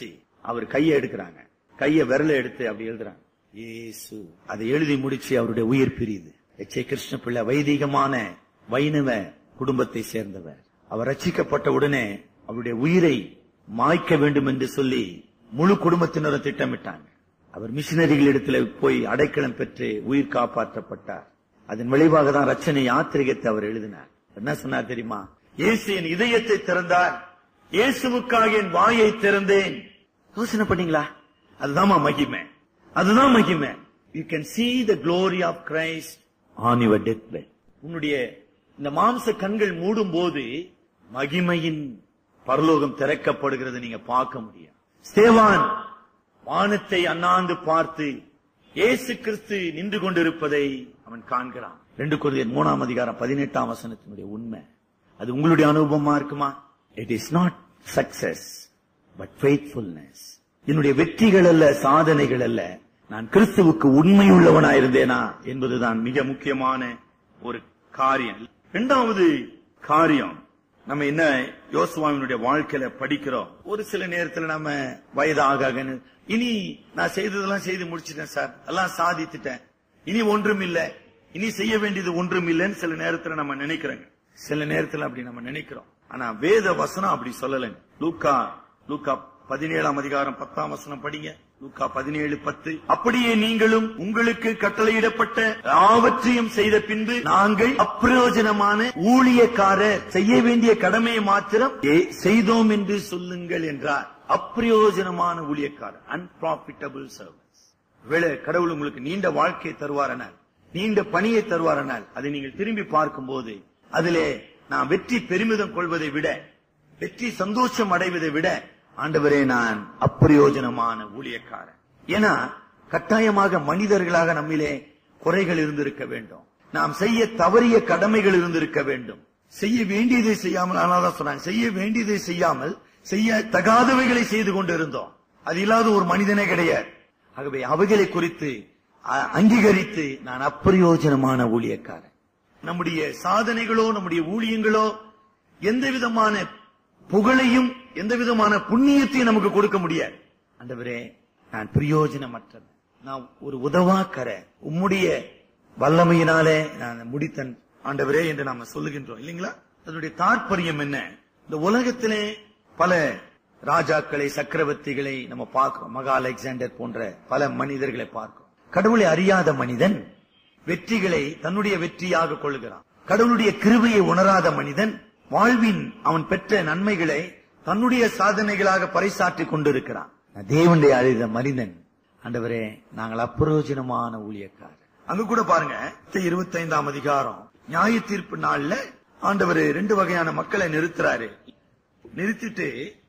B: அவர் கையை எடுக்கிறாங்க கைய விரல எடுத்து அப்படி எழுதுறாங்க இயேசு அதை எழுதி முடிச்சு அவருடைய உயிர் பிரியுது எச் ஏ கிருஷ்ண பிள்ளை வைதிகமான வைணவ குடும்பத்தை சேர்ந்தவர் அவர் ரட்சிக்கப்பட்ட உடனே அவருடைய உயிரை மாய்க்க வேண்டும் என்று சொல்லி முழு குடும்பத்தினரும் திட்டமிட்டாங்க அவர் மிஷினரிகள் இடத்துல போய் அடைக்கலம் பெற்று உயிர் காப்பாற்றப்பட்டார் அதன் விளைவாக தான் ரச்சனை யாத்திரிகத்தை அவர் எழுதினார் என்ன சொன்னார் தெரியுமா இயேசு என் இதயத்தை திறந்தார் இயேசுவுக்காக என் வாயை திறந்தேன் யோசனை பண்ணீங்களா அதுதான் மகிமை அதுதான் மகிமை you can see the glory of Christ on your deathbed உன்னுடைய இந்த மாம்ச கண்கள் மூடும் போது மகிமையின் பரலோகம் திறக்கப்படுகிறது நீங்க பார்க்க முடியும் ஸ்தேவான் வானத்தை அண்ணாந்து பார்த்து இயேசு கிறிஸ்து நின்று கொண்டிருப்பதை அவன் காண்கிறான் ரெண்டு கொரிந்தியர் மூணாம் அதிகாரம் பதினெட்டாம் வசனத்தினுடைய உண்மை அது உங்களுடைய அனுபவமா இருக்குமா it is not success but faithfulness என்னுடைய வெற்றிகள் அல்ல சாதனைகள் அல்ல நான் கிறிஸ்துவுக்கு உண்மையுள்ளவனாயிருந்தேனா என்பதுதான் மிக முக்கியமான ஒரு காரியம் இரண்டாவது காரியம் நம்ம என்ன யோசுவாவினுடைய வாழ்க்கையில படிக்கிறோம் ஒரு சில நேரத்துல நம்ம வயதாக இனி நான் செய்ததெல்லாம் செய்து முடிச்சிட்டேன் சார் எல்லாம் சாதித்துட்டேன் இனி ஒன்றும் இல்ல இனி செய்ய வேண்டியது ஒன்றும் இல்லைன்னு சில நேரத்துல நம்ம நினைக்கிறோங்க சில நேரத்துல அப்படி நம்ம நினைக்கிறோம் ஆனா வேத வசனம் அப்படி சொல்லலைங்க லூக்கா லூக்கா பதினேழாம் அதிகாரம் பத்தாம் வசனம் படிங்க லூக்கா பதினேழு பத்து அப்படியே நீங்களும் உங்களுக்கு கட்டளையிடப்பட்ட யாவற்றையும் செய்த பின்பு நாங்கள் அப்பிரயோஜனமான ஊழியக்காரர் செய்ய வேண்டிய கடமையை மாத்திரம் ஏ- செய்தோம் என்று சொல்லுங்கள் என்றார் அப்பிரயோஜனமான ஊழியக்காரர் அன்பிராஃபிட்டபிள் சர்வீஸ் வேளை கடவுள் உங்களுக்கு நீண்ட வாழ்க்கையை தருவாரனால் நீண்ட பணியை தருவாரனால் அதை நீங்கள் திரும்பி பார்க்கும்போது அதிலே நான் வெற்றி பெருமிதம் கொள்வதை விட வெற்றி சந்தோஷம் அடைவதை விட ஆண்டவரே நான் அப்பிரயோஜனமான ஊழியக்காரன் ஏன்னா கட்டாயமாக மனிதர்களாக நம்மிலே குறைகள் இருந்திருக்க வேண்டும் நாம் செய்ய தவறிய கடமைகள் இருந்திருக்க வேண்டும் செய்ய வேண்டியதை செய்யாமல் ஆனால்தான் சொன்னாங்க செய்ய வேண்டியதை செய்யாமல் செய்ய தகாதவைகளை செய்து கொண்டிருந்தோம் அது இல்லாத ஒரு மனிதனே கிடையாது ஆகவே அவைகளை குறித்து அ- அங்கீகரித்து நான் அப்பிரயோஜனமான ஊழியக்காரன் நம்முடைய சாதனைகளோ நம்முடைய ஊழியங்களோ எந்த விதமான புகழையும் எந்த விதமான புண்ணியத்தையும் நமக்கு கொடுக்க முடியாது ஆண்டவரே நான் பிரயோஜனமற்றவன் நான் ஒரு உதவாக்கர உம்முடைய வல்லமையினாலே நான் முடித்தன் ஆண்டவரே என்று நாம சொல்லுகின்றோம் இல்லைங்களா அதனுடைய தாற்பயம் என்ன இந்த உலகத்திலே பல ராஜாக்களை சக்கரவர்த்திகளை நம்ம பார்க்கிறோம் மகா அலெக்சாண்டர் போன்ற பல மனிதர்களை பார்க்கிறோம் கடவுளை அறியாத மனிதன் வெற்றிகளை தன்னுடைய வெற்றியாக கொள்கிறான் கடவுளுடைய கிருபையை உணராத மனிதன் வாழ்வின் அவன் பெற்ற நன்மைகளை தன்னுடைய சாதனைகளாக பறைசாற்றிக் கொண்டிருக்கிறான் நான் தேவனுடைய அழித மனிதன் ஆண்டவரே நாங்கள் அப்பிரோஜனமான ஊழியக்காரர் அங்க கூட பாருங்க இருபத்தி ஐந்தாம் அதிகாரம் நியாய தீர்ப்பு நாள்ல ஆண்டவர் ரெண்டு வகையான மக்களை நிறுத்துறாரு நிறுத்திட்டு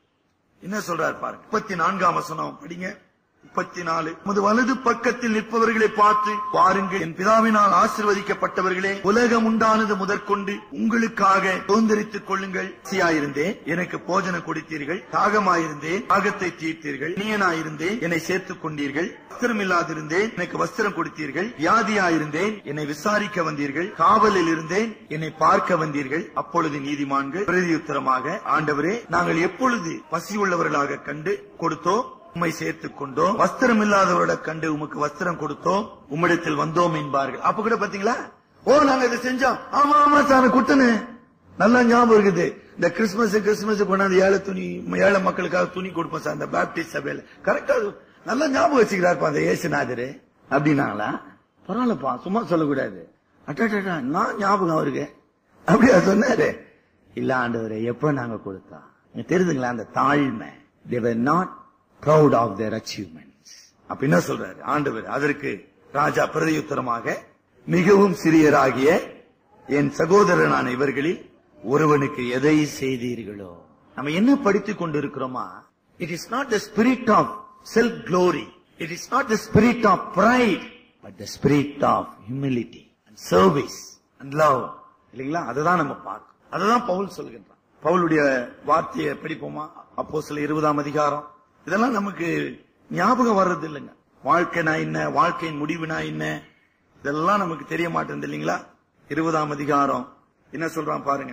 B: என்ன சொல்றாரு பாருங்க முப்பத்தி நான்காம் வசனம் படிங்க முப்பத்தி நாலு உமது வலது பக்கத்தில் நிற்பவர்களை பார்த்து பாருங்கள் என் பிதாவினால் ஆசிர்வதிக்கப்பட்டவர்களே உலகம் உண்டானது முதற்கொண்டு உங்களுக்காக சுதந்திரித்துக் கொள்ளுங்கள் சியாயிருந்தேன் எனக்கு போஜனம் கொடுத்தீர்கள் தாகமாயிருந்தேன் தாகத்தை தீர்த்தீர்கள் நீயனாயிருந்தேன் என்னை சேர்த்துக் கொண்டீர்கள் வஸ்திரம் இல்லாதிருந்தேன் எனக்கு வஸ்திரம் கொடுத்தீர்கள் வியாதியாயிருந்தேன் என்னை விசாரிக்க வந்தீர்கள் காவலில் இருந்தேன் என்னை பார்க்க வந்தீர்கள் அப்பொழுது நீதிமான்கள் பிரதியுத்தரமாக ஆண்டவரே நாங்கள் எப்பொழுது பசி உள்ளவர்களாக கண்டு கொடுத்தோம் உம்மை சேர்த்துக் கொண்டோம் வஸ்திரம் இல்லாதவரோட கண்டு உமக்கு வஸ்திரம் கொடுத்தோம் உம்மிடத்தில் வந்தோம் என்பார்கள் அப்ப கூட பாத்தீங்களா ஓ நாங்க இதை செஞ்சோம் ஆமா ஆமா சார் குட்டுன்னு நல்லா ஞாபகம் இருக்குது இந்த கிறிஸ்துமஸ் கிறிஸ்துமஸ் கொண்டாந்து ஏழை துணி ஏழை மக்களுக்காக துணி கொடுப்போம் சார் அந்த பேப்டிஸ்ட் சபையில கரெக்டா நல்லா ஞாபகம் வச்சுக்கிறாருப்பா அந்த ஏசுநாதரு அப்படின்னாங்களா பரவாயில்லப்பா சும்மா சொல்லக்கூடாது அட்டா நான் ஞாபகம் அவருக்கு அப்படியா சொன்னாரு இல்ல ஆண்டவரே எப்ப நாங்க கொடுத்தா இங்க தெரியுதுங்களா அந்த தாழ்மை they are not proud of their achievements அப்ப என்ன சொல்றாரு ஆண்டவர் அதற்கு ராஜா பிரதியுத்தரமாக மிகவும் சிறியராகிய என் சகோதரனான இவர்களில் ஒருவனுக்கு எதை செய்தீர்களோ நம்ம என்ன படித்துக் கொண்டிருக்கிறோமா it is not the spirit of self glory it is not the spirit of pride but the spirit of humility and service and love இல்லைங்களா அதுதான் நம்ம பார்க்கணும் அதுதான் பவுல் சொல்கின்றான் பவுலுடைய வார்த்தையை படிப்போமா அப்போ சில இருபதாம் அதிகாரம் இதெல்லாம் நமக்கு ஞாபகம் வர்றது இல்லைங்க வாழ்க்கைனா என்ன வாழ்க்கையின் முடிவுனா என்ன இதெல்லாம் நமக்கு தெரிய மாட்டேங்குது இல்லைங்களா இருபதாம் அதிகாரம் என்ன சொல்றான் பாருங்க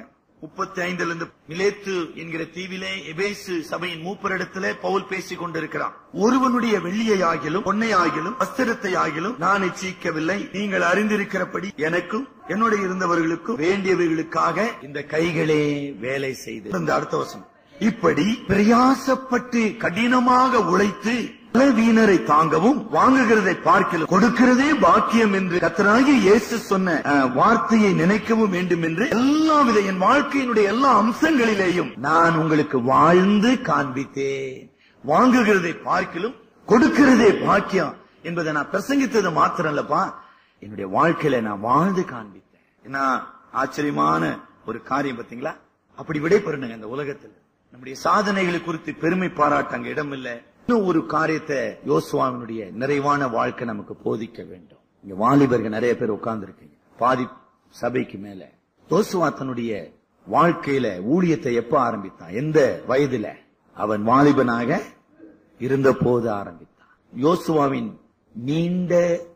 B: முப்பத்தி ஐந்துல இருந்து மிலேத்து என்கிற தீவிலே எபேசு சபையின் மூப்பரிடத்திலே பவுல் பேசிக் கொண்டிருக்கிறான் ஒருவனுடைய வெள்ளியை ஆகிலும் பொன்னை ஆகிலும் வஸ்திரத்தை ஆகிலும் நான் இச்சிக்கவில்லை நீங்கள் அறிந்திருக்கிறபடி எனக்கும் என்னோட இருந்தவர்களுக்கும் வேண்டியவர்களுக்காக இந்த கைகளே வேலை செய்து இந்த அடுத்த வசனம் இப்படி பிரயாசப்பட்டு கடினமாக உழைத்து வீணரை தாங்கவும் வாங்குகிறதை பார்க்கல கொடுக்கிறதே பாக்கியம் என்று கத்தராகிய இயேசு சொன்ன அஹ், வார்த்தையை நினைக்கவும் வேண்டும் என்று எல்லா வித என் வாழ்க்கையினுடைய எல்லா அம்சங்களிலேயும் நான் உங்களுக்கு வாழ்ந்து காண்பித்தேன் வாங்குகிறதை பார்க்கிலும் கொடுக்கிறதே பாக்கியம் என்பதை நான் பிரசங்கித்தது மாத்திரம் இல்லப்பா என்னுடைய வாழ்க்கையில நான் வாழ்ந்து காண்பித்தேன் என்ன ஆச்சரியமான ஒரு காரியம் பாத்தீங்களா அப்படி விடைபெறணுங்க இந்த உலகத்துல நம்முடைய சாதனைகளை குறித்து பெருமை பாராட்ட அங்க இடம் இல்ல இன்னும் ஒரு காரியத்தை யோசுவாவினுடைய நிறைவான வாழ்க்கை நமக்கு போதிக்க வேண்டும் இங்க வாலிபர்கள் நிறைய பேர் உட்கார்ந்து இருக்கீங்க பாதி சபைக்கு மேல யோசுவா தன்னுடைய வாழ்க்கையில ஊழியத்தை எப்ப ஆரம்பித்தான் எந்த வயதுல அவன் வாலிபனாக இருந்த போது ஆரம்பித்தான் யோசுவாவின் நீண்ட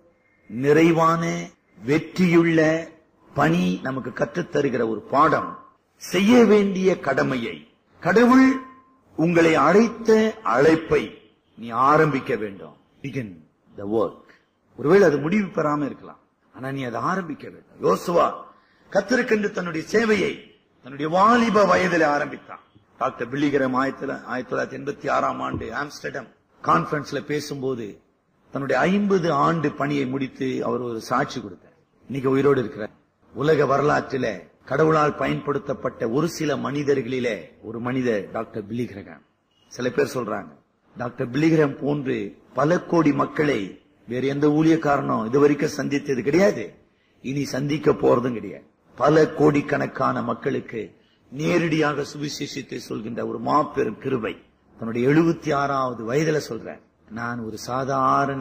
B: நிறைவான வெற்றியுள்ள பணி நமக்கு கற்றுத் தருகிற ஒரு பாடம் செய்ய வேண்டிய கடமையை கடவுள் உங்களை அழைத்த அழைப்பை நீ ஆரம்பிக்க வேண்டும் பிகின் த ஒர்க் ஒருவேளை அது முடிவு பெறாம இருக்கலாம் ஆனா நீ அதை ஆரம்பிக்க வேண்டும் யோசுவா கத்திருக்கென்று தன்னுடைய சேவையை தன்னுடைய வாலிப வயதில் ஆரம்பித்தான் டாக்டர் பில்லிகரம் ஆயிரத்தி ஆயிரத்தி தொள்ளாயிரத்தி எண்பத்தி ஆறாம் ஆண்டு ஆம்ஸ்டர்டம் கான்பரன்ஸ்ல பேசும்போது தன்னுடைய ஐம்பது ஆண்டு பணியை முடித்து அவர் ஒரு சாட்சி கொடுத்தார் இன்னைக்கு உயிரோடு இருக்கிறார் உலக வரலாற்றில கடவுளால் பயன்படுத்தப்பட்ட ஒரு சில மனிதர்களிலே ஒரு மனிதர் டாக்டர் பில்லிகிரகம் சில பேர் சொல்றாங்க டாக்டர் பில்லிகிரம் போன்று பல கோடி மக்களை வேற எந்த ஊழியக்காரனும் இதுவரைக்கும் சந்தித்தது கிடையாது இனி சந்திக்க போறதும் கிடையாது பல கோடிக்கணக்கான மக்களுக்கு நேரடியாக சுவிசேஷத்தை சொல்கின்ற ஒரு மாபெரும் கிருபை தன்னுடைய எழுபத்தி ஆறாவது வயதுல சொல்றார் நான் ஒரு சாதாரண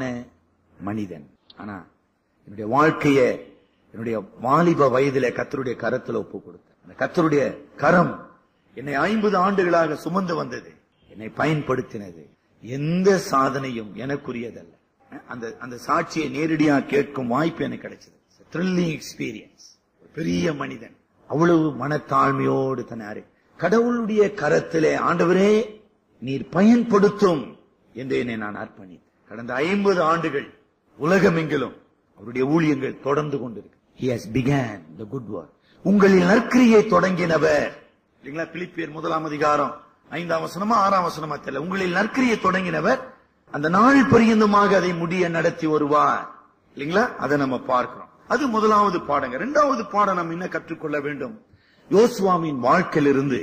B: மனிதன் ஆனா என்னுடைய வாழ்க்கைய என்னுடைய வாலிப வயதில கத்தருடைய கரத்துல ஒப்பு கொடுத்தேன் அந்த கத்தருடைய கரம் என்னை ஐம்பது ஆண்டுகளாக சுமந்து வந்தது என்னை பயன்படுத்தினது எந்த சாதனையும் எனக்குரியதல்ல அந்த அந்த சாட்சியை நேரடியா கேட்கும் வாய்ப்பு எனக்கு கிடைச்சது த்ரில்லிங் எக்ஸ்பீரியன்ஸ் பெரிய மனிதன் அவ்வளவு மனத்தாழ்மையோடு தன்னாரு கடவுளுடைய கரத்திலே ஆண்டவரே நீர் பயன்படுத்தும் என்று என்னை நான் அர்ப்பணித்தேன் கடந்த ஐம்பது ஆண்டுகள் உலகமெங்கிலும் அவருடைய ஊழியங்கள் தொடர்ந்து கொண்டிருக்கு He has began the good work. உங்களில் நற்கிரியை தொடங்கினவர் இல்லைங்களா பிலிப்பியர் முதலாம் அதிகாரம் ஐந்தாம் வசனமா ஆறாம் வசனமா தெரியல உங்களில் நற்கிரியை தொடங்கினவர் அந்த நாள் பரியந்தமாக அதை முடிய நடத்தி வருவார் இல்லைங்களா அதை நம்ம பார்க்கிறோம் அது முதலாவது பாடங்க இரண்டாவது பாடம் நம்ம என்ன கற்றுக்கொள்ள வேண்டும் யோசுவாமின் வாழ்க்கையிலிருந்து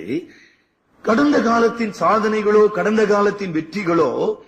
B: கடந்த காலத்தின் சாதனைகளோ கடந்த காலத்தின் வெற்றிகளோ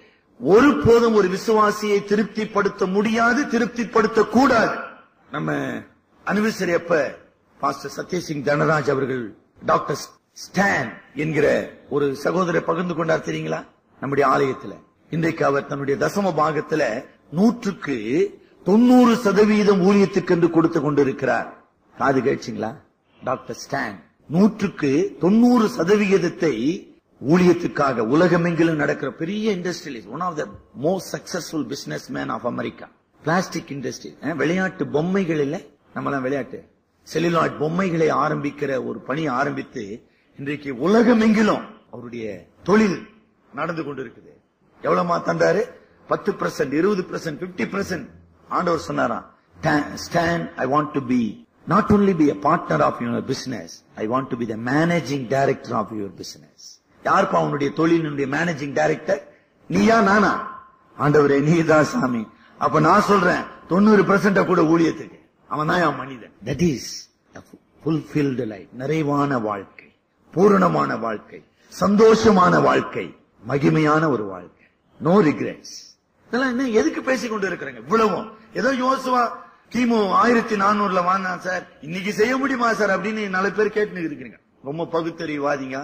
B: ஒருபோதும் ஒரு விசுவாசியை திருப்திப்படுத்த முடியாது திருப்திப்படுத்த கூடாது நம்ம அனிவர்சரி அப்ப பாஸ்டர் சத்யசிங் தனராஜ் அவர்கள் டாக்டர் ஸ்டான் என்கிற ஒரு சகோதரர் பகிர்ந்து கொண்டார் தெரியுங்களா நம்முடைய ஆலயத்துல இன்றைக்கு அவர் தன்னுடைய தசம பாகத்துல நூற்றுக்கு தொண்ணூறு சதவீதம் ஊழியத்துக்கென்று கொடுத்து கொண்டிருக்கிறார் காது கேட்சிங்களா டாக்டர் ஸ்டான் நூற்றுக்கு தொண்ணூறு சதவிகிதத்தை ஊழியத்துக்காக உலகமெங்கிலும் நடக்கிற பெரிய industrialist one of the most successful business man of America plastic industry விளையாட்டு பொம்மைகள் இல்ல நம்மளாம் விளையாட்டு செல்லுலாய்ட் பொம்மைகளை ஆரம்பிக்கிற ஒரு பணி ஆரம்பித்து இன்றைக்கு உலகமெங்கிலும் அவருடைய தொழில் நடந்து கொண்டிருக்குது எவ்வளவுமா தந்தாரு பத்து பர்சன்ட் இருபது பர்சன்ட் பிப்டி பர்சன்ட் ஆண்டவர் சொன்னாராம் stand I want to be not only be a partner of your business I want to be the managing director of your business யாருப்பா உன்னுடைய தொழிலினுடைய மேனேஜிங் டைரக்டர் நீயா நானா ஆண்டவரே நீதான் சாமி அப்ப நான் சொல்றேன் தொண்ணூறு பெர்சென்ட கூட ஊழியத்துக்கு அவன் தான் என் மனிதன் தட் இஸ் ஃபுல்ஃபில்டு லைஃப் நிறைவான வாழ்க்கை பூரணமான வாழ்க்கை சந்தோஷமான வாழ்க்கை மகிமையான ஒரு வாழ்க்கை நோ ரிக்ரெட்ஸ் இதெல்லாம் என்ன எதுக்கு பேசிக் கொண்டு இருக்கிறாங்க இவ்வளவும் ஏதோ யோசுவா கிமு ஆயிரத்தி நானூறுல வாழ்ந்தான் சார் இன்னைக்கு செய்ய முடியுமா சார் அப்படின்னு நாலு பேர் கேட்டு இருக்கிறீங்க ரொம்ப பகுத்தறிவாதிங்க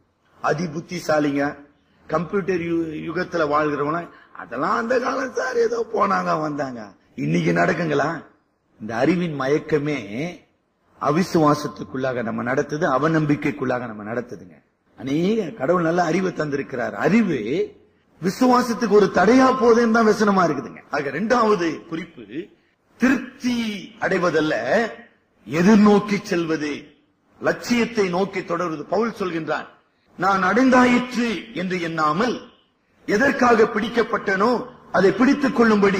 B: அதி புத்திசாலிங்க கம்ப்யூட்டர் யு- யுகத்துல வாழ்கிறவங்க அதெல்லாம் அந்த காலம் சார் ஏதோ போனாங்க வந்தாங்க இன்னைக்கு நடக்குங்களா இந்த அறிவின் மயக்கமே அவிசுவாசத்துக்குள்ளாக நம்ம நடத்துது அவநம்பிக்கைக்குள்ளாக நம்ம நடத்துதுங்க அநேக கடவுள் நல்ல அறிவை தந்திருக்கிறார் அறிவு விசுவாசத்துக்கு ஒரு தடையா போதேன்னு தான் வசனமா இருக்குதுங்க ஆக இரண்டாவது குறிப்பு திருப்தி அடைவதல்ல எதிர்நோக்கி செல்வது லட்சியத்தை நோக்கி தொடருவது பவுல் சொல்கின்றான் நான் அடைந்தாயிற்று என்று எண்ணாமல் எதற்காக பிடிக்கப்பட்டனோ அதை பிடித்துக் கொள்ளும்படி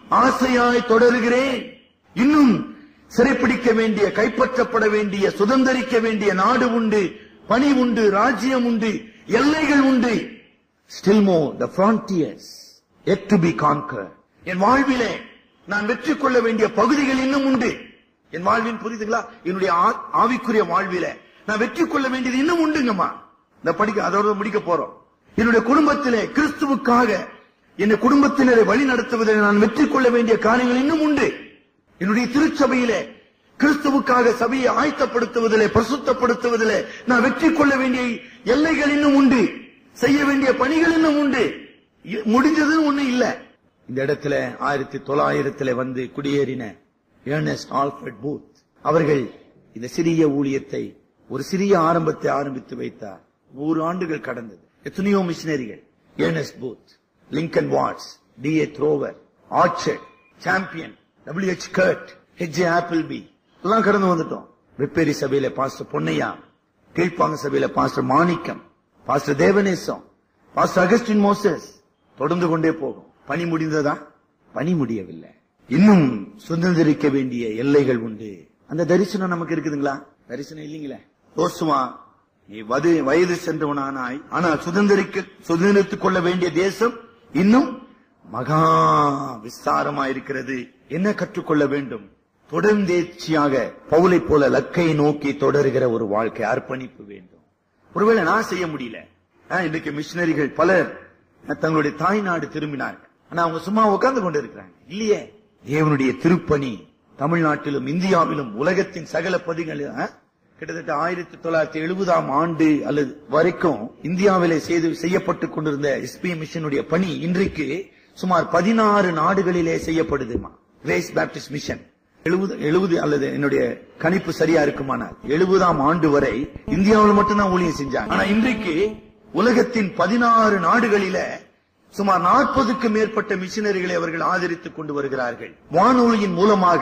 B: ஆசையாய் தொடருகிறேன் இன்னும் சிறைப்பிடிக்க வேண்டிய கைப்பற்றப்பட வேண்டிய சுதந்திரிக்க வேண்டிய நாடு உண்டு பணி உண்டு ராஜ்யம் உண்டு எல்லைகள் உண்டு still more the frontiers yet to be conquer என் வாழ்விலே நான் வெற்றி கொள்ள வேண்டிய பகுதிகள் இன்னும் உண்டு என் வாழ்வின் புரியுதுங்களா என்னுடைய ஆ- ஆவிக்குரிய வாழ்விலே நான் வெற்றி கொள்ள வேண்டியது இன்னும் உண்டுங்கம்மா இந்த படிக்க அதோட முடிக்க போறோம் என்னுடைய குடும்பத்திலே கிறிஸ்துவுக்காக என்னுடைய குடும்பத்தினரை வழி நடத்துவதில் நான் வெற்றி கொள்ள வேண்டிய காரியங்கள் இன்னும் உண்டு என்னுடைய திருச்சபையிலே கிறிஸ்துவுக்காக சபையை ஆயத்தப்படுத்துவதிலே பிரசுத்தப்படுத்துவதிலே நான் வெற்றி கொள்ள வேண்டிய எல்லைகள் இன்னும் உண்டு செய்ய வேண்டிய பணிகள் இன்னும் உண்டு இ- முடிஞ்சதுன்னு ஒண்ணு இல்ல இந்த இடத்துல ஆயிரத்தி தொள்ளாயிரத்துல வந்து குடியேறின ஏர்னஸ்ட் ஆல்ஃபர்ட் பூத் அவர்கள் இந்த சிறிய ஊழியத்தை ஒரு சிறிய ஆரம்பத்தை ஆரம்பித்து வைத்தார் நூறு ஆண்டுகள் கடந்தது எத்தனையோ மிஷினரிகள் Ernest Booth Lincoln Watts T A Thrower Orchard Champion W H Curt H Apple B எல்லாம் கடந்து வந்துட்டோம் வெப்பேரி சபையில பாஸ்டர் பொன்னையா கீழ்ப்பாங்க சபையில pastor Manickam pastor Devanesam pastor Augustine Moses தொடர்ந்து கொண்டே போகும் பணி முடிந்ததா பணி முடியவில்லை இன்னும் சுதந்திரிக்க வேண்டிய எல்லைகள் உண்டு அந்த தரிசனம் நமக்கு இருக்குதுங்களா தரிசனம் இல்லைங்களே யோசுவா நீ வது வயது சென்றவனானாய் ஆனால் சுதந்திரிக்க சுதந்திரித்துக் கொள்ள வேண்டிய தேசம் இன்னும் மகா விஸ்தாரமா இருக்கிறது என்ன கற்றுக்கொள்ள வேண்டும் தொடர்ந்தேர்ச்சியாக பவுலை போல லக்கை நோக்கி தொடருகிற ஒரு வாழ்க்கை அர்ப்பணிப்பு வேண்டும் ஒருவேளை நான் செய்ய முடியல ஆ, இன்றைக்கு மிஷினரிகள் பலர் தங்களுடைய தாய்நாடு திரும்பினார்கள் ஆனா அவங்க சும்மா உட்கார்ந்து கொண்டு இருக்கிறாங்க இல்லையே தேவனுடைய திருப்பணி தமிழ்நாட்டிலும் இந்தியாவிலும் உலகத்தின் சகல பதிகளிலும் ஆ, கிட்டத்தட்ட ஆயிரத்தி தொள்ளாயிரத்தி எழுபதாம் ஆண்டு அல்லது வரைக்கும் இந்தியாவிலே செய்து செய்யப்பட்டுக் கொண்டிருந்த எஸ்பி மிஷனுடைய பணி இன்றைக்கு சுமார் பதினாறு நாடுகளிலே செய்யப்படுதுமா கிரேஸ் பேப்டிஸ்ட் மிஷன் எழுபது எழுபது அல்லது என்னுடைய கணிப்பு சரியா இருக்குமானால் எழுபதாம் ஆண்டு வரை இந்தியாவில் மட்டும்தான் ஊழியம் செஞ்சாங்க ஆனா இன்றைக்கு உலகத்தின் பதினாறு நாடுகளில சுமார் நாற்பதுக்கு மேற்பட்ட மிஷினரிகளை அவர்கள் ஆதரித்துக் கொண்டு வருகிறார்கள் வானொலியின் மூலமாக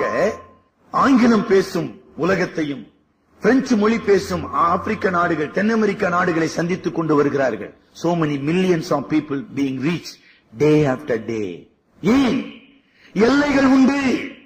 B: ஆங்கிலம் பேசும் உலகத்தையும் பிரெஞ்சு மொழி பேசும் ஆப்பிரிக்க நாடுகள் தென் அமெரிக்க நாடுகளை சந்தித்துக் கொண்டு வருகிறார்கள் so many millions of people being reached day after day ஏன் எல்லைகள் உண்டு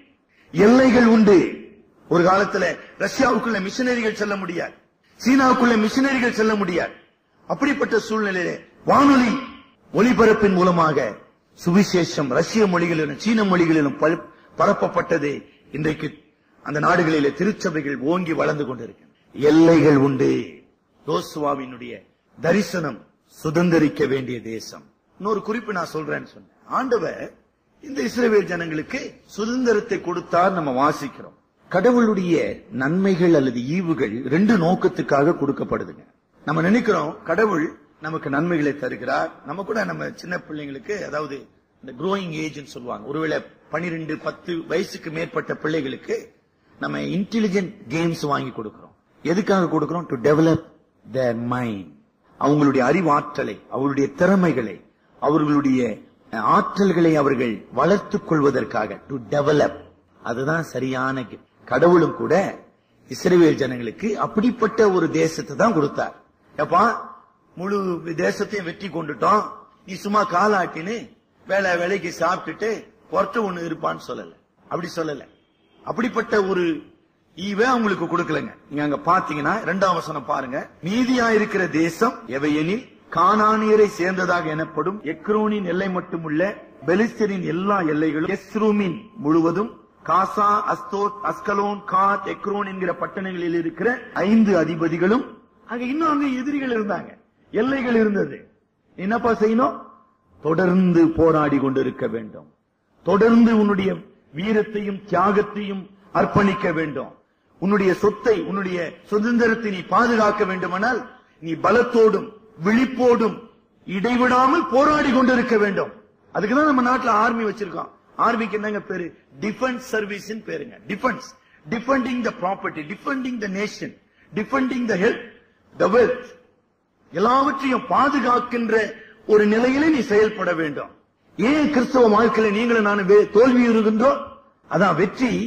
B: எல்லைகள் உண்டு ஒரு காலத்துல ரஷ்யாவுக்குள்ள மிஷினரிகள் செல்ல முடியாது சீனாவுக்குள்ள மிஷினரிகள் செல்ல முடியாது அப்படிப்பட்ட சூழ்நிலையிலே வானொலி ஒலிபரப்பின் மூலமாக சுவிசேஷம் ரஷ்ய மொழிகளிலும் சீன மொழிகளிலும் பர- பரப்பப்பட்டது இன்றைக்கு அந்த நாடுகளிலே திருச்சபைகள் ஓங்கி வளர்ந்து கொண்டிருக்கின்றன எல்லைகள் உண்டு யோசுவாவினுடைய தரிசனம் சுதந்திரிக்க வேண்டிய தேசம் இன்னொரு குறிப்பு நான் சொல்றேன்னு சொன்னேன் ஆண்டவர் இந்த இஸ்ரவேல் ஜனங்களுக்கு சுதந்திரத்தை கொடுத்தார் நம்ம வாசிக்கிறோம் கடவுளுடைய நன்மைகள் அல்லது ஈவுகள் ரெண்டு நோக்கத்துக்காக கொடுக்கப்படுதுங்க நம்ம நினைக்கிறோம் கடவுள் நமக்கு நன்மைகளை தருகிறார் நம்ம கூட நம்ம சின்ன பிள்ளைங்களுக்கு அதாவது இந்த growing ஏஜ்னு சொல்லுவாங்க ஒருவேளை பனிரெண்டு பத்து வயசுக்கு மேற்பட்ட பிள்ளைகளுக்கு நம்ம இன்டெலிஜென்ட் கேம்ஸ் வாங்கி கொடுக்கிறோம் எதுக்காக கொடுக்கிறோம் டு டெவலப் their மைண்ட் அவங்களுடைய அறிவாற்றலை அவருடைய திறமைகளை அவர்களுடைய அஹ், ஆற்றல்களை அவர்கள் வளர்த்துக் கொள்வதற்காக டு டெவலப் அதுதான் சரியான gift. கடவுளும் கூட இஸ்ரவேல் ஜனங்களுக்கு அப்படிப்பட்ட ஒரு தேசத்தை தான் கொடுத்தார் எப்பா முழு தேசத்தையும் வெற்றி கொண்டுட்டோம் நீ சும்மா காலாட்டின்னு வேலை வேலைக்கு சாப்பிட்டுட்டு பொறட்டு ஒண்ணு இருப்பான்னு சொல்லல அப்படி சொல்லல அப்படிப்பட்ட ஒரு ஈவே அவங்களுக்கு கொடுக்கலங்க நீங்க அங்க பாத்தீங்கன்னா இரண்டாம் வசனம் பாருங்க மீதியா இருக்கிற தேசம் எவையெனில் கானானியரை சேர்ந்ததாக எனப்படும் எக்ரோனின் எல்லை மட்டுமுள்ள பெலிஸ்தரின் எல்லா எல்லைகளும் எஸ்ரூமின் முழுவதும் காசா அஸ்தோத் அஸ்கலோன் காத் எக்ரோன் என்கிற பட்டணங்களில் இருக்கிற ஐந்து அதிபதிகளும் அங்க இன்னும் அங்க எதிரிகள் இருந்தாங்க எல்லைகள் இருந்தது என்னப்பா செய்யணும் தொடர்ந்து போராடி கொண்டிருக்க வேண்டும் தொடர்ந்து உன்னுடைய வீரத்தையும் தியாகத்தையும் அர்ப்பணிக்க வேண்டும் உன்னுடைய சொத்தை உன்னுடைய சுதந்திரத்தை நீ பாதுகாக்க வேண்டுமானால் நீ பலத்தோடும் விழிப்போடும் இடைவிடாமல் போராடி கொண்டிருக்க வேண்டும் அதுக்குதான் நம்ம நாட்டுல ஆர்மி வச்சிருக்கோம் ஆர்மிக்கு என்னங்க பேரு டிஃபென்ஸ் சர்வீஸ் பேருங்க defence defending the property defending the nation defending the health the wealth எல்லாவற்றையும் பாதுகாக்கின்ற ஒரு நிலையிலே நீ செயல்பட வேண்டும் ஏன் கிறிஸ்தவ வாழ்க்கையில நீங்களும் நான் தோல்வி இருக்கின்றோம் அதான் வெற்றி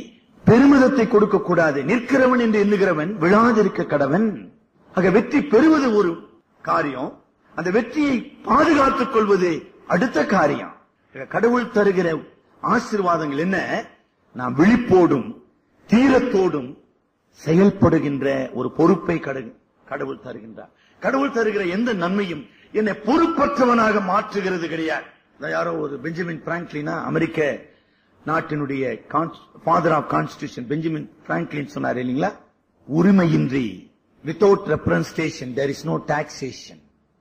B: பெருமிதத்தை கொடுக்க கூடாது நிற்கிறவன் என்று எண்ணுகிறவன் விழாதிருக்க கடவன் ஆக வெற்றி பெறுவது ஒரு காரியம் அந்த வெற்றியை பாதுகாத்துக் கொள்வது அடுத்த காரியம் ஆக கடவுள் தருகிற ஆசீர்வாதங்கள் என்ன நாம் விழிப்போடும் தீரத்தோடும் செயல்படுகின்ற ஒரு பொறுப்பை கடு- கடவுள் தருகின்றார் கடவுள் தருகிற எந்த நன்மையும் என்னை பொறுப்பற்றவனாக மாற்றுகிறது கிடையாது இந்த யாரோ ஒரு பெஞ்சமின் பிராங்க்லினா அமெரிக்க நாட்டினுடைய father of constitution Benjamin Franklin சொன்னார் இல்லைங்களா உரிமையின்றி without representation there is no taxation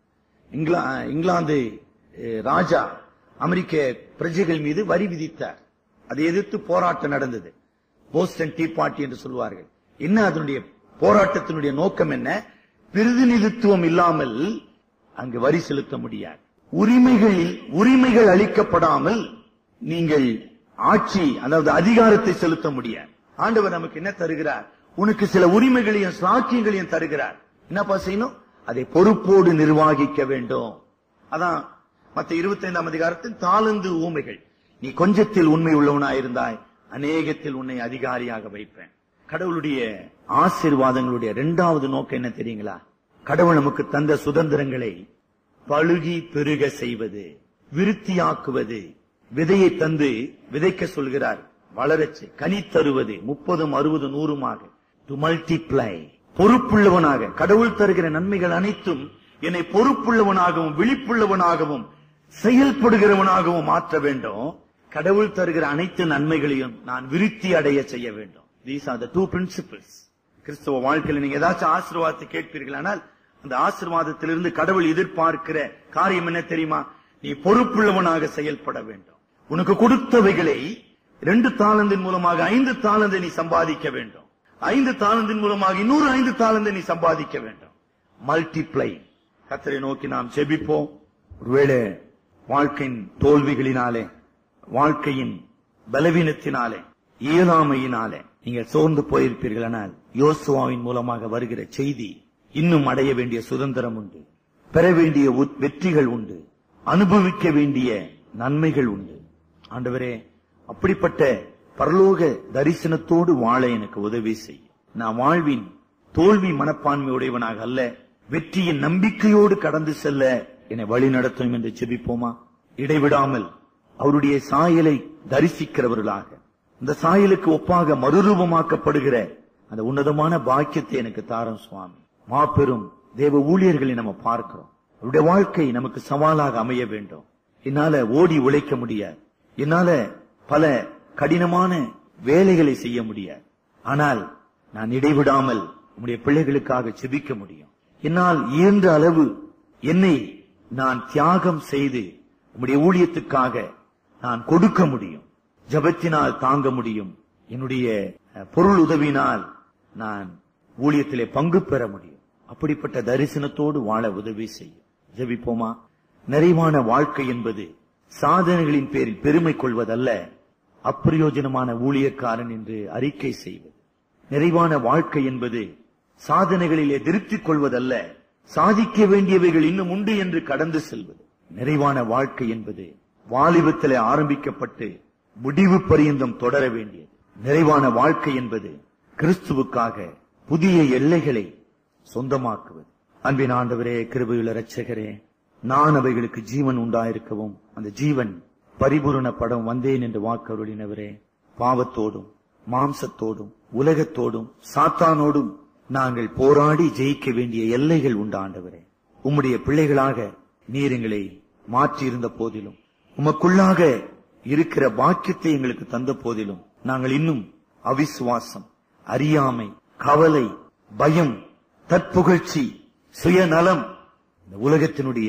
B: England- England அஹ், ராஜா அமெரிக்க பிரஜைகள் மீது வரி விதித்தார் அதை எதிர்த்து போராட்டம் நடந்தது போஸ்டன் டீ பார்ட்டி என்று சொல்வார்கள் என்ன அதனுடைய போராட்டத்தினுடைய நோக்கம் என்ன பிரதிநிதித்துவம் இல்லாமல் அங்கு வரி செலுத்த முடியாது உரிமைகளில் உரிமைகள் அளிக்கப்படாமல் நீங்கள் ஆட்சி அதாவது அதிகாரத்தை செலுத்த முடியாது ஆண்டவர் நமக்கு என்ன தருகிறார் உனக்கு சில உரிமைகளையும் சாக்கியங்களையும் தருகிறார் என்னப்பா செய்யணும் அதை பொறுப்போடு நிர்வாகிக்க வேண்டும் அதான் மத்த இருபத்தி ஐந்தாம் அதிகாரத்தில் தாளந்து ஊமைகள் நீ கொஞ்சத்தில் உண்மை உள்ளவனாயிருந்தாய் அநேகத்தில் உன்னை அதிகாரியாக வைப்பேன் கடவுளுடைய ஆசீர்வாதங்களுடைய இரண்டாவது நோக்கம் என்ன தெரியுங்களா கடவுள் நமக்கு தந்த சுதந்திரங்களை பழுகி பெருக செய்வது விருத்தியாக்குவது விதையை தந்து விதைக்க சொல்கிறார் வளரச்சு கனி தருவது முப்பதும் அறுபது நூறுமாக டு மல்டிப்ளை பொறுப்புள்ளவனாக கடவுள் தருகிற நன்மைகள் அனைத்தும் என்னை பொறுப்புள்ளவனாகவும் விழிப்புள்ளவனாகவும் செயல்படுகிறவனாகவும் மாற்ற வேண்டும் கடவுள் தருகிற அனைத்து நன்மைகளையும் நான் விருத்தி அடைய செய்ய வேண்டும் these are the two principles கிறிஸ்தவ வாழ்க்கையில் நீங்க ஏதாச்சும் ஆசீர்வாதத்தை கேட்பீர்களானால் அந்த ஆசீர்வாதத்திலிருந்து கடவுள் எதிர்பார்க்கிற காரியம் என்ன தெரியுமா நீ பொறுப்புள்ளவனாக செயல்பட வேண்டும் உனக்கு கொடுத்தவைகளை ரெண்டு தாளந்தின் மூலமாக ஐந்து தாளந்தை நீ சம்பாதிக்க வேண்டும் ஐந்து தாளந்தின் மூலமாக இன்னொரு ஐந்து தாளந்தை நீ சம்பாதிக்க வேண்டும் மல்டிப்ளை கத்தரை நோக்கி நாம் செபிப்போம் ஒருவேளை வாழ்க்கையின் தோல்விகளினாலே வாழ்க்கையின் பலவீனத்தினாலே இயலாமையினாலே நீங்கள் சோர்ந்து போயிருப்பீர்களானால் யோசுவாவின் மூலமாக வருகிற செய்தி இன்னும் அடைய வேண்டிய சுதந்திரம் உண்டு பெற வேண்டிய உத்- வெற்றிகள் உண்டு அனுபவிக்க வேண்டிய நன்மைகள் உண்டு ஆண்டவரே அப்படிப்பட்ட பரலோக தரிசனத்தோடு வாழ எனக்கு உதவி செய் நான் வாழ்வின் தோல்வி மனப்பான்மை உடையவனாக அல்ல வெற்றியின் நம்பிக்கையோடு கடந்து செல்ல என்னை வழி நடத்தும் என்று செபிப்போமா இடைவிடாமல் அவருடைய சாயலை தரிசிக்கிறவர்களாக இந்த சாயலுக்கு ஒப்பாக மறுரூபமாக்கப்படுகிற அந்த உன்னதமான பாக்கியத்தை எனக்கு தாரும் சுவாமி மாபெரும் தேவ ஊழியர்களை நம்ம பார்க்கிறோம் அவருடைய வாழ்க்கை நமக்கு சவாலாக அமைய வேண்டும் என்னால ஓடி உழைக்க முடியாது என்னால பல கடினமான வேலைகளை செய்ய முடியாது ஆனால் நான் இடைவிடாமல் உம்முடைய பிள்ளைகளுக்காக செபிக்க முடியும் என்னால் இயன்ற அளவு என்னை நான் தியாகம் செய்து உம்முடைய ஊழியத்துக்காக நான் கொடுக்க முடியும் ஜபத்தினால் தாங்க முடியும் என்னுடைய அஹ், பொருள் உதவினால் நான் ஊழியத்திலே பங்கு பெற முடியும் அப்படிப்பட்ட தரிசனத்தோடு வாழ உதவி செய்யும் ஜெபிப்போமா நிறைவான வாழ்க்கை என்பது சாதனைகளின் பேரில் பெருமை கொள்வதல்ல அப்பிரயோஜனமான ஊழியக்காரன் என்று அறிக்கை செய்வது நிறைவான வாழ்க்கை என்பது சாதனைகளிலே திருப்திக் கொள்வதல்ல சாதிக்க வேண்டியவைகள் இன்னும் உண்டு என்று கடந்து செல்வது நிறைவான வாழ்க்கை என்பது வாலிபத்திலே ஆரம்பிக்கப்பட்டு முடிவு பரியந்தம் தொடர வேண்டியது நிறைவான வாழ்க்கை என்பது கிறிஸ்துவுக்காக புதிய எல்லைகளை சொந்தமாக்குவது அன்பின் ஆண்டவரே கிருபையுள்ள இரட்சகரே நான் அவைகளுக்கு ஜீவன் உண்டாயிருக்கவும் அந்த ஜீவன் பரிபூரணப்படம் வந்தேன் என்று வாக்கருளினவரே பாவத்தோடும் மாம்சத்தோடும் உலகத்தோடும் சாத்தானோடும் நாங்கள் போராடி ஜெயிக்க வேண்டிய எல்லைகள் உண்டாண்டவரே உம்முடைய பிள்ளைகளாக நீர் எங்களை மாற்றியிருந்த போதிலும் உமக்குள்ளாக இருக்கிற பாக்கியத்தை எங்களுக்கு தந்த போதிலும் நாங்கள் இன்னும் அவிசுவாசம் அறியாமை கவலை பயம் தற்புகழ்ச்சி சுயநலம் இந்த உலகத்தினுடைய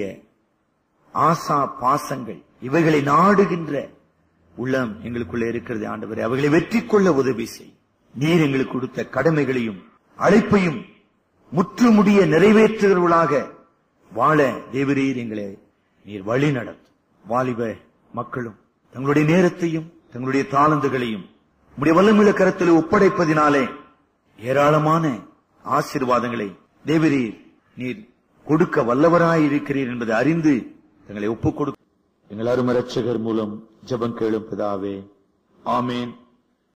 B: ஆசா பாசங்கள் இவைகளை நாடுகின்ற உள்ளம் எங்களுக்குள்ள இருக்கிறது ஆண்டவரே அவைகளை வெற்றி கொள்ள உதவி செய் நீர் எங்களுக்கு கொடுத்த கடமைகளையும் அழைப்பையும் முற்றுமுடிய நிறைவேற்றுகிறவர்களாக வாழ தேவரீர் எங்களை நீர் வழி நடத்தும் வாலிப மக்களும் தங்களுடைய நேரத்தையும் தங்களுடைய தாளந்துகளையும் உடைய வல்லமிழ கரத்தில் ஒப்படைப்பதினாலே ஏராளமான ஆசீர்வாதங்களை தேவரீர் நீர் கொடுக்க வல்லவராயிருக்கிறீர் என்பதை அறிந்து தங்களை ஒப்புக் கொடு எங்கள் அருமரட்சகர் மூலம் ஜெபம் கேளும் பிதாவே ஆமேன்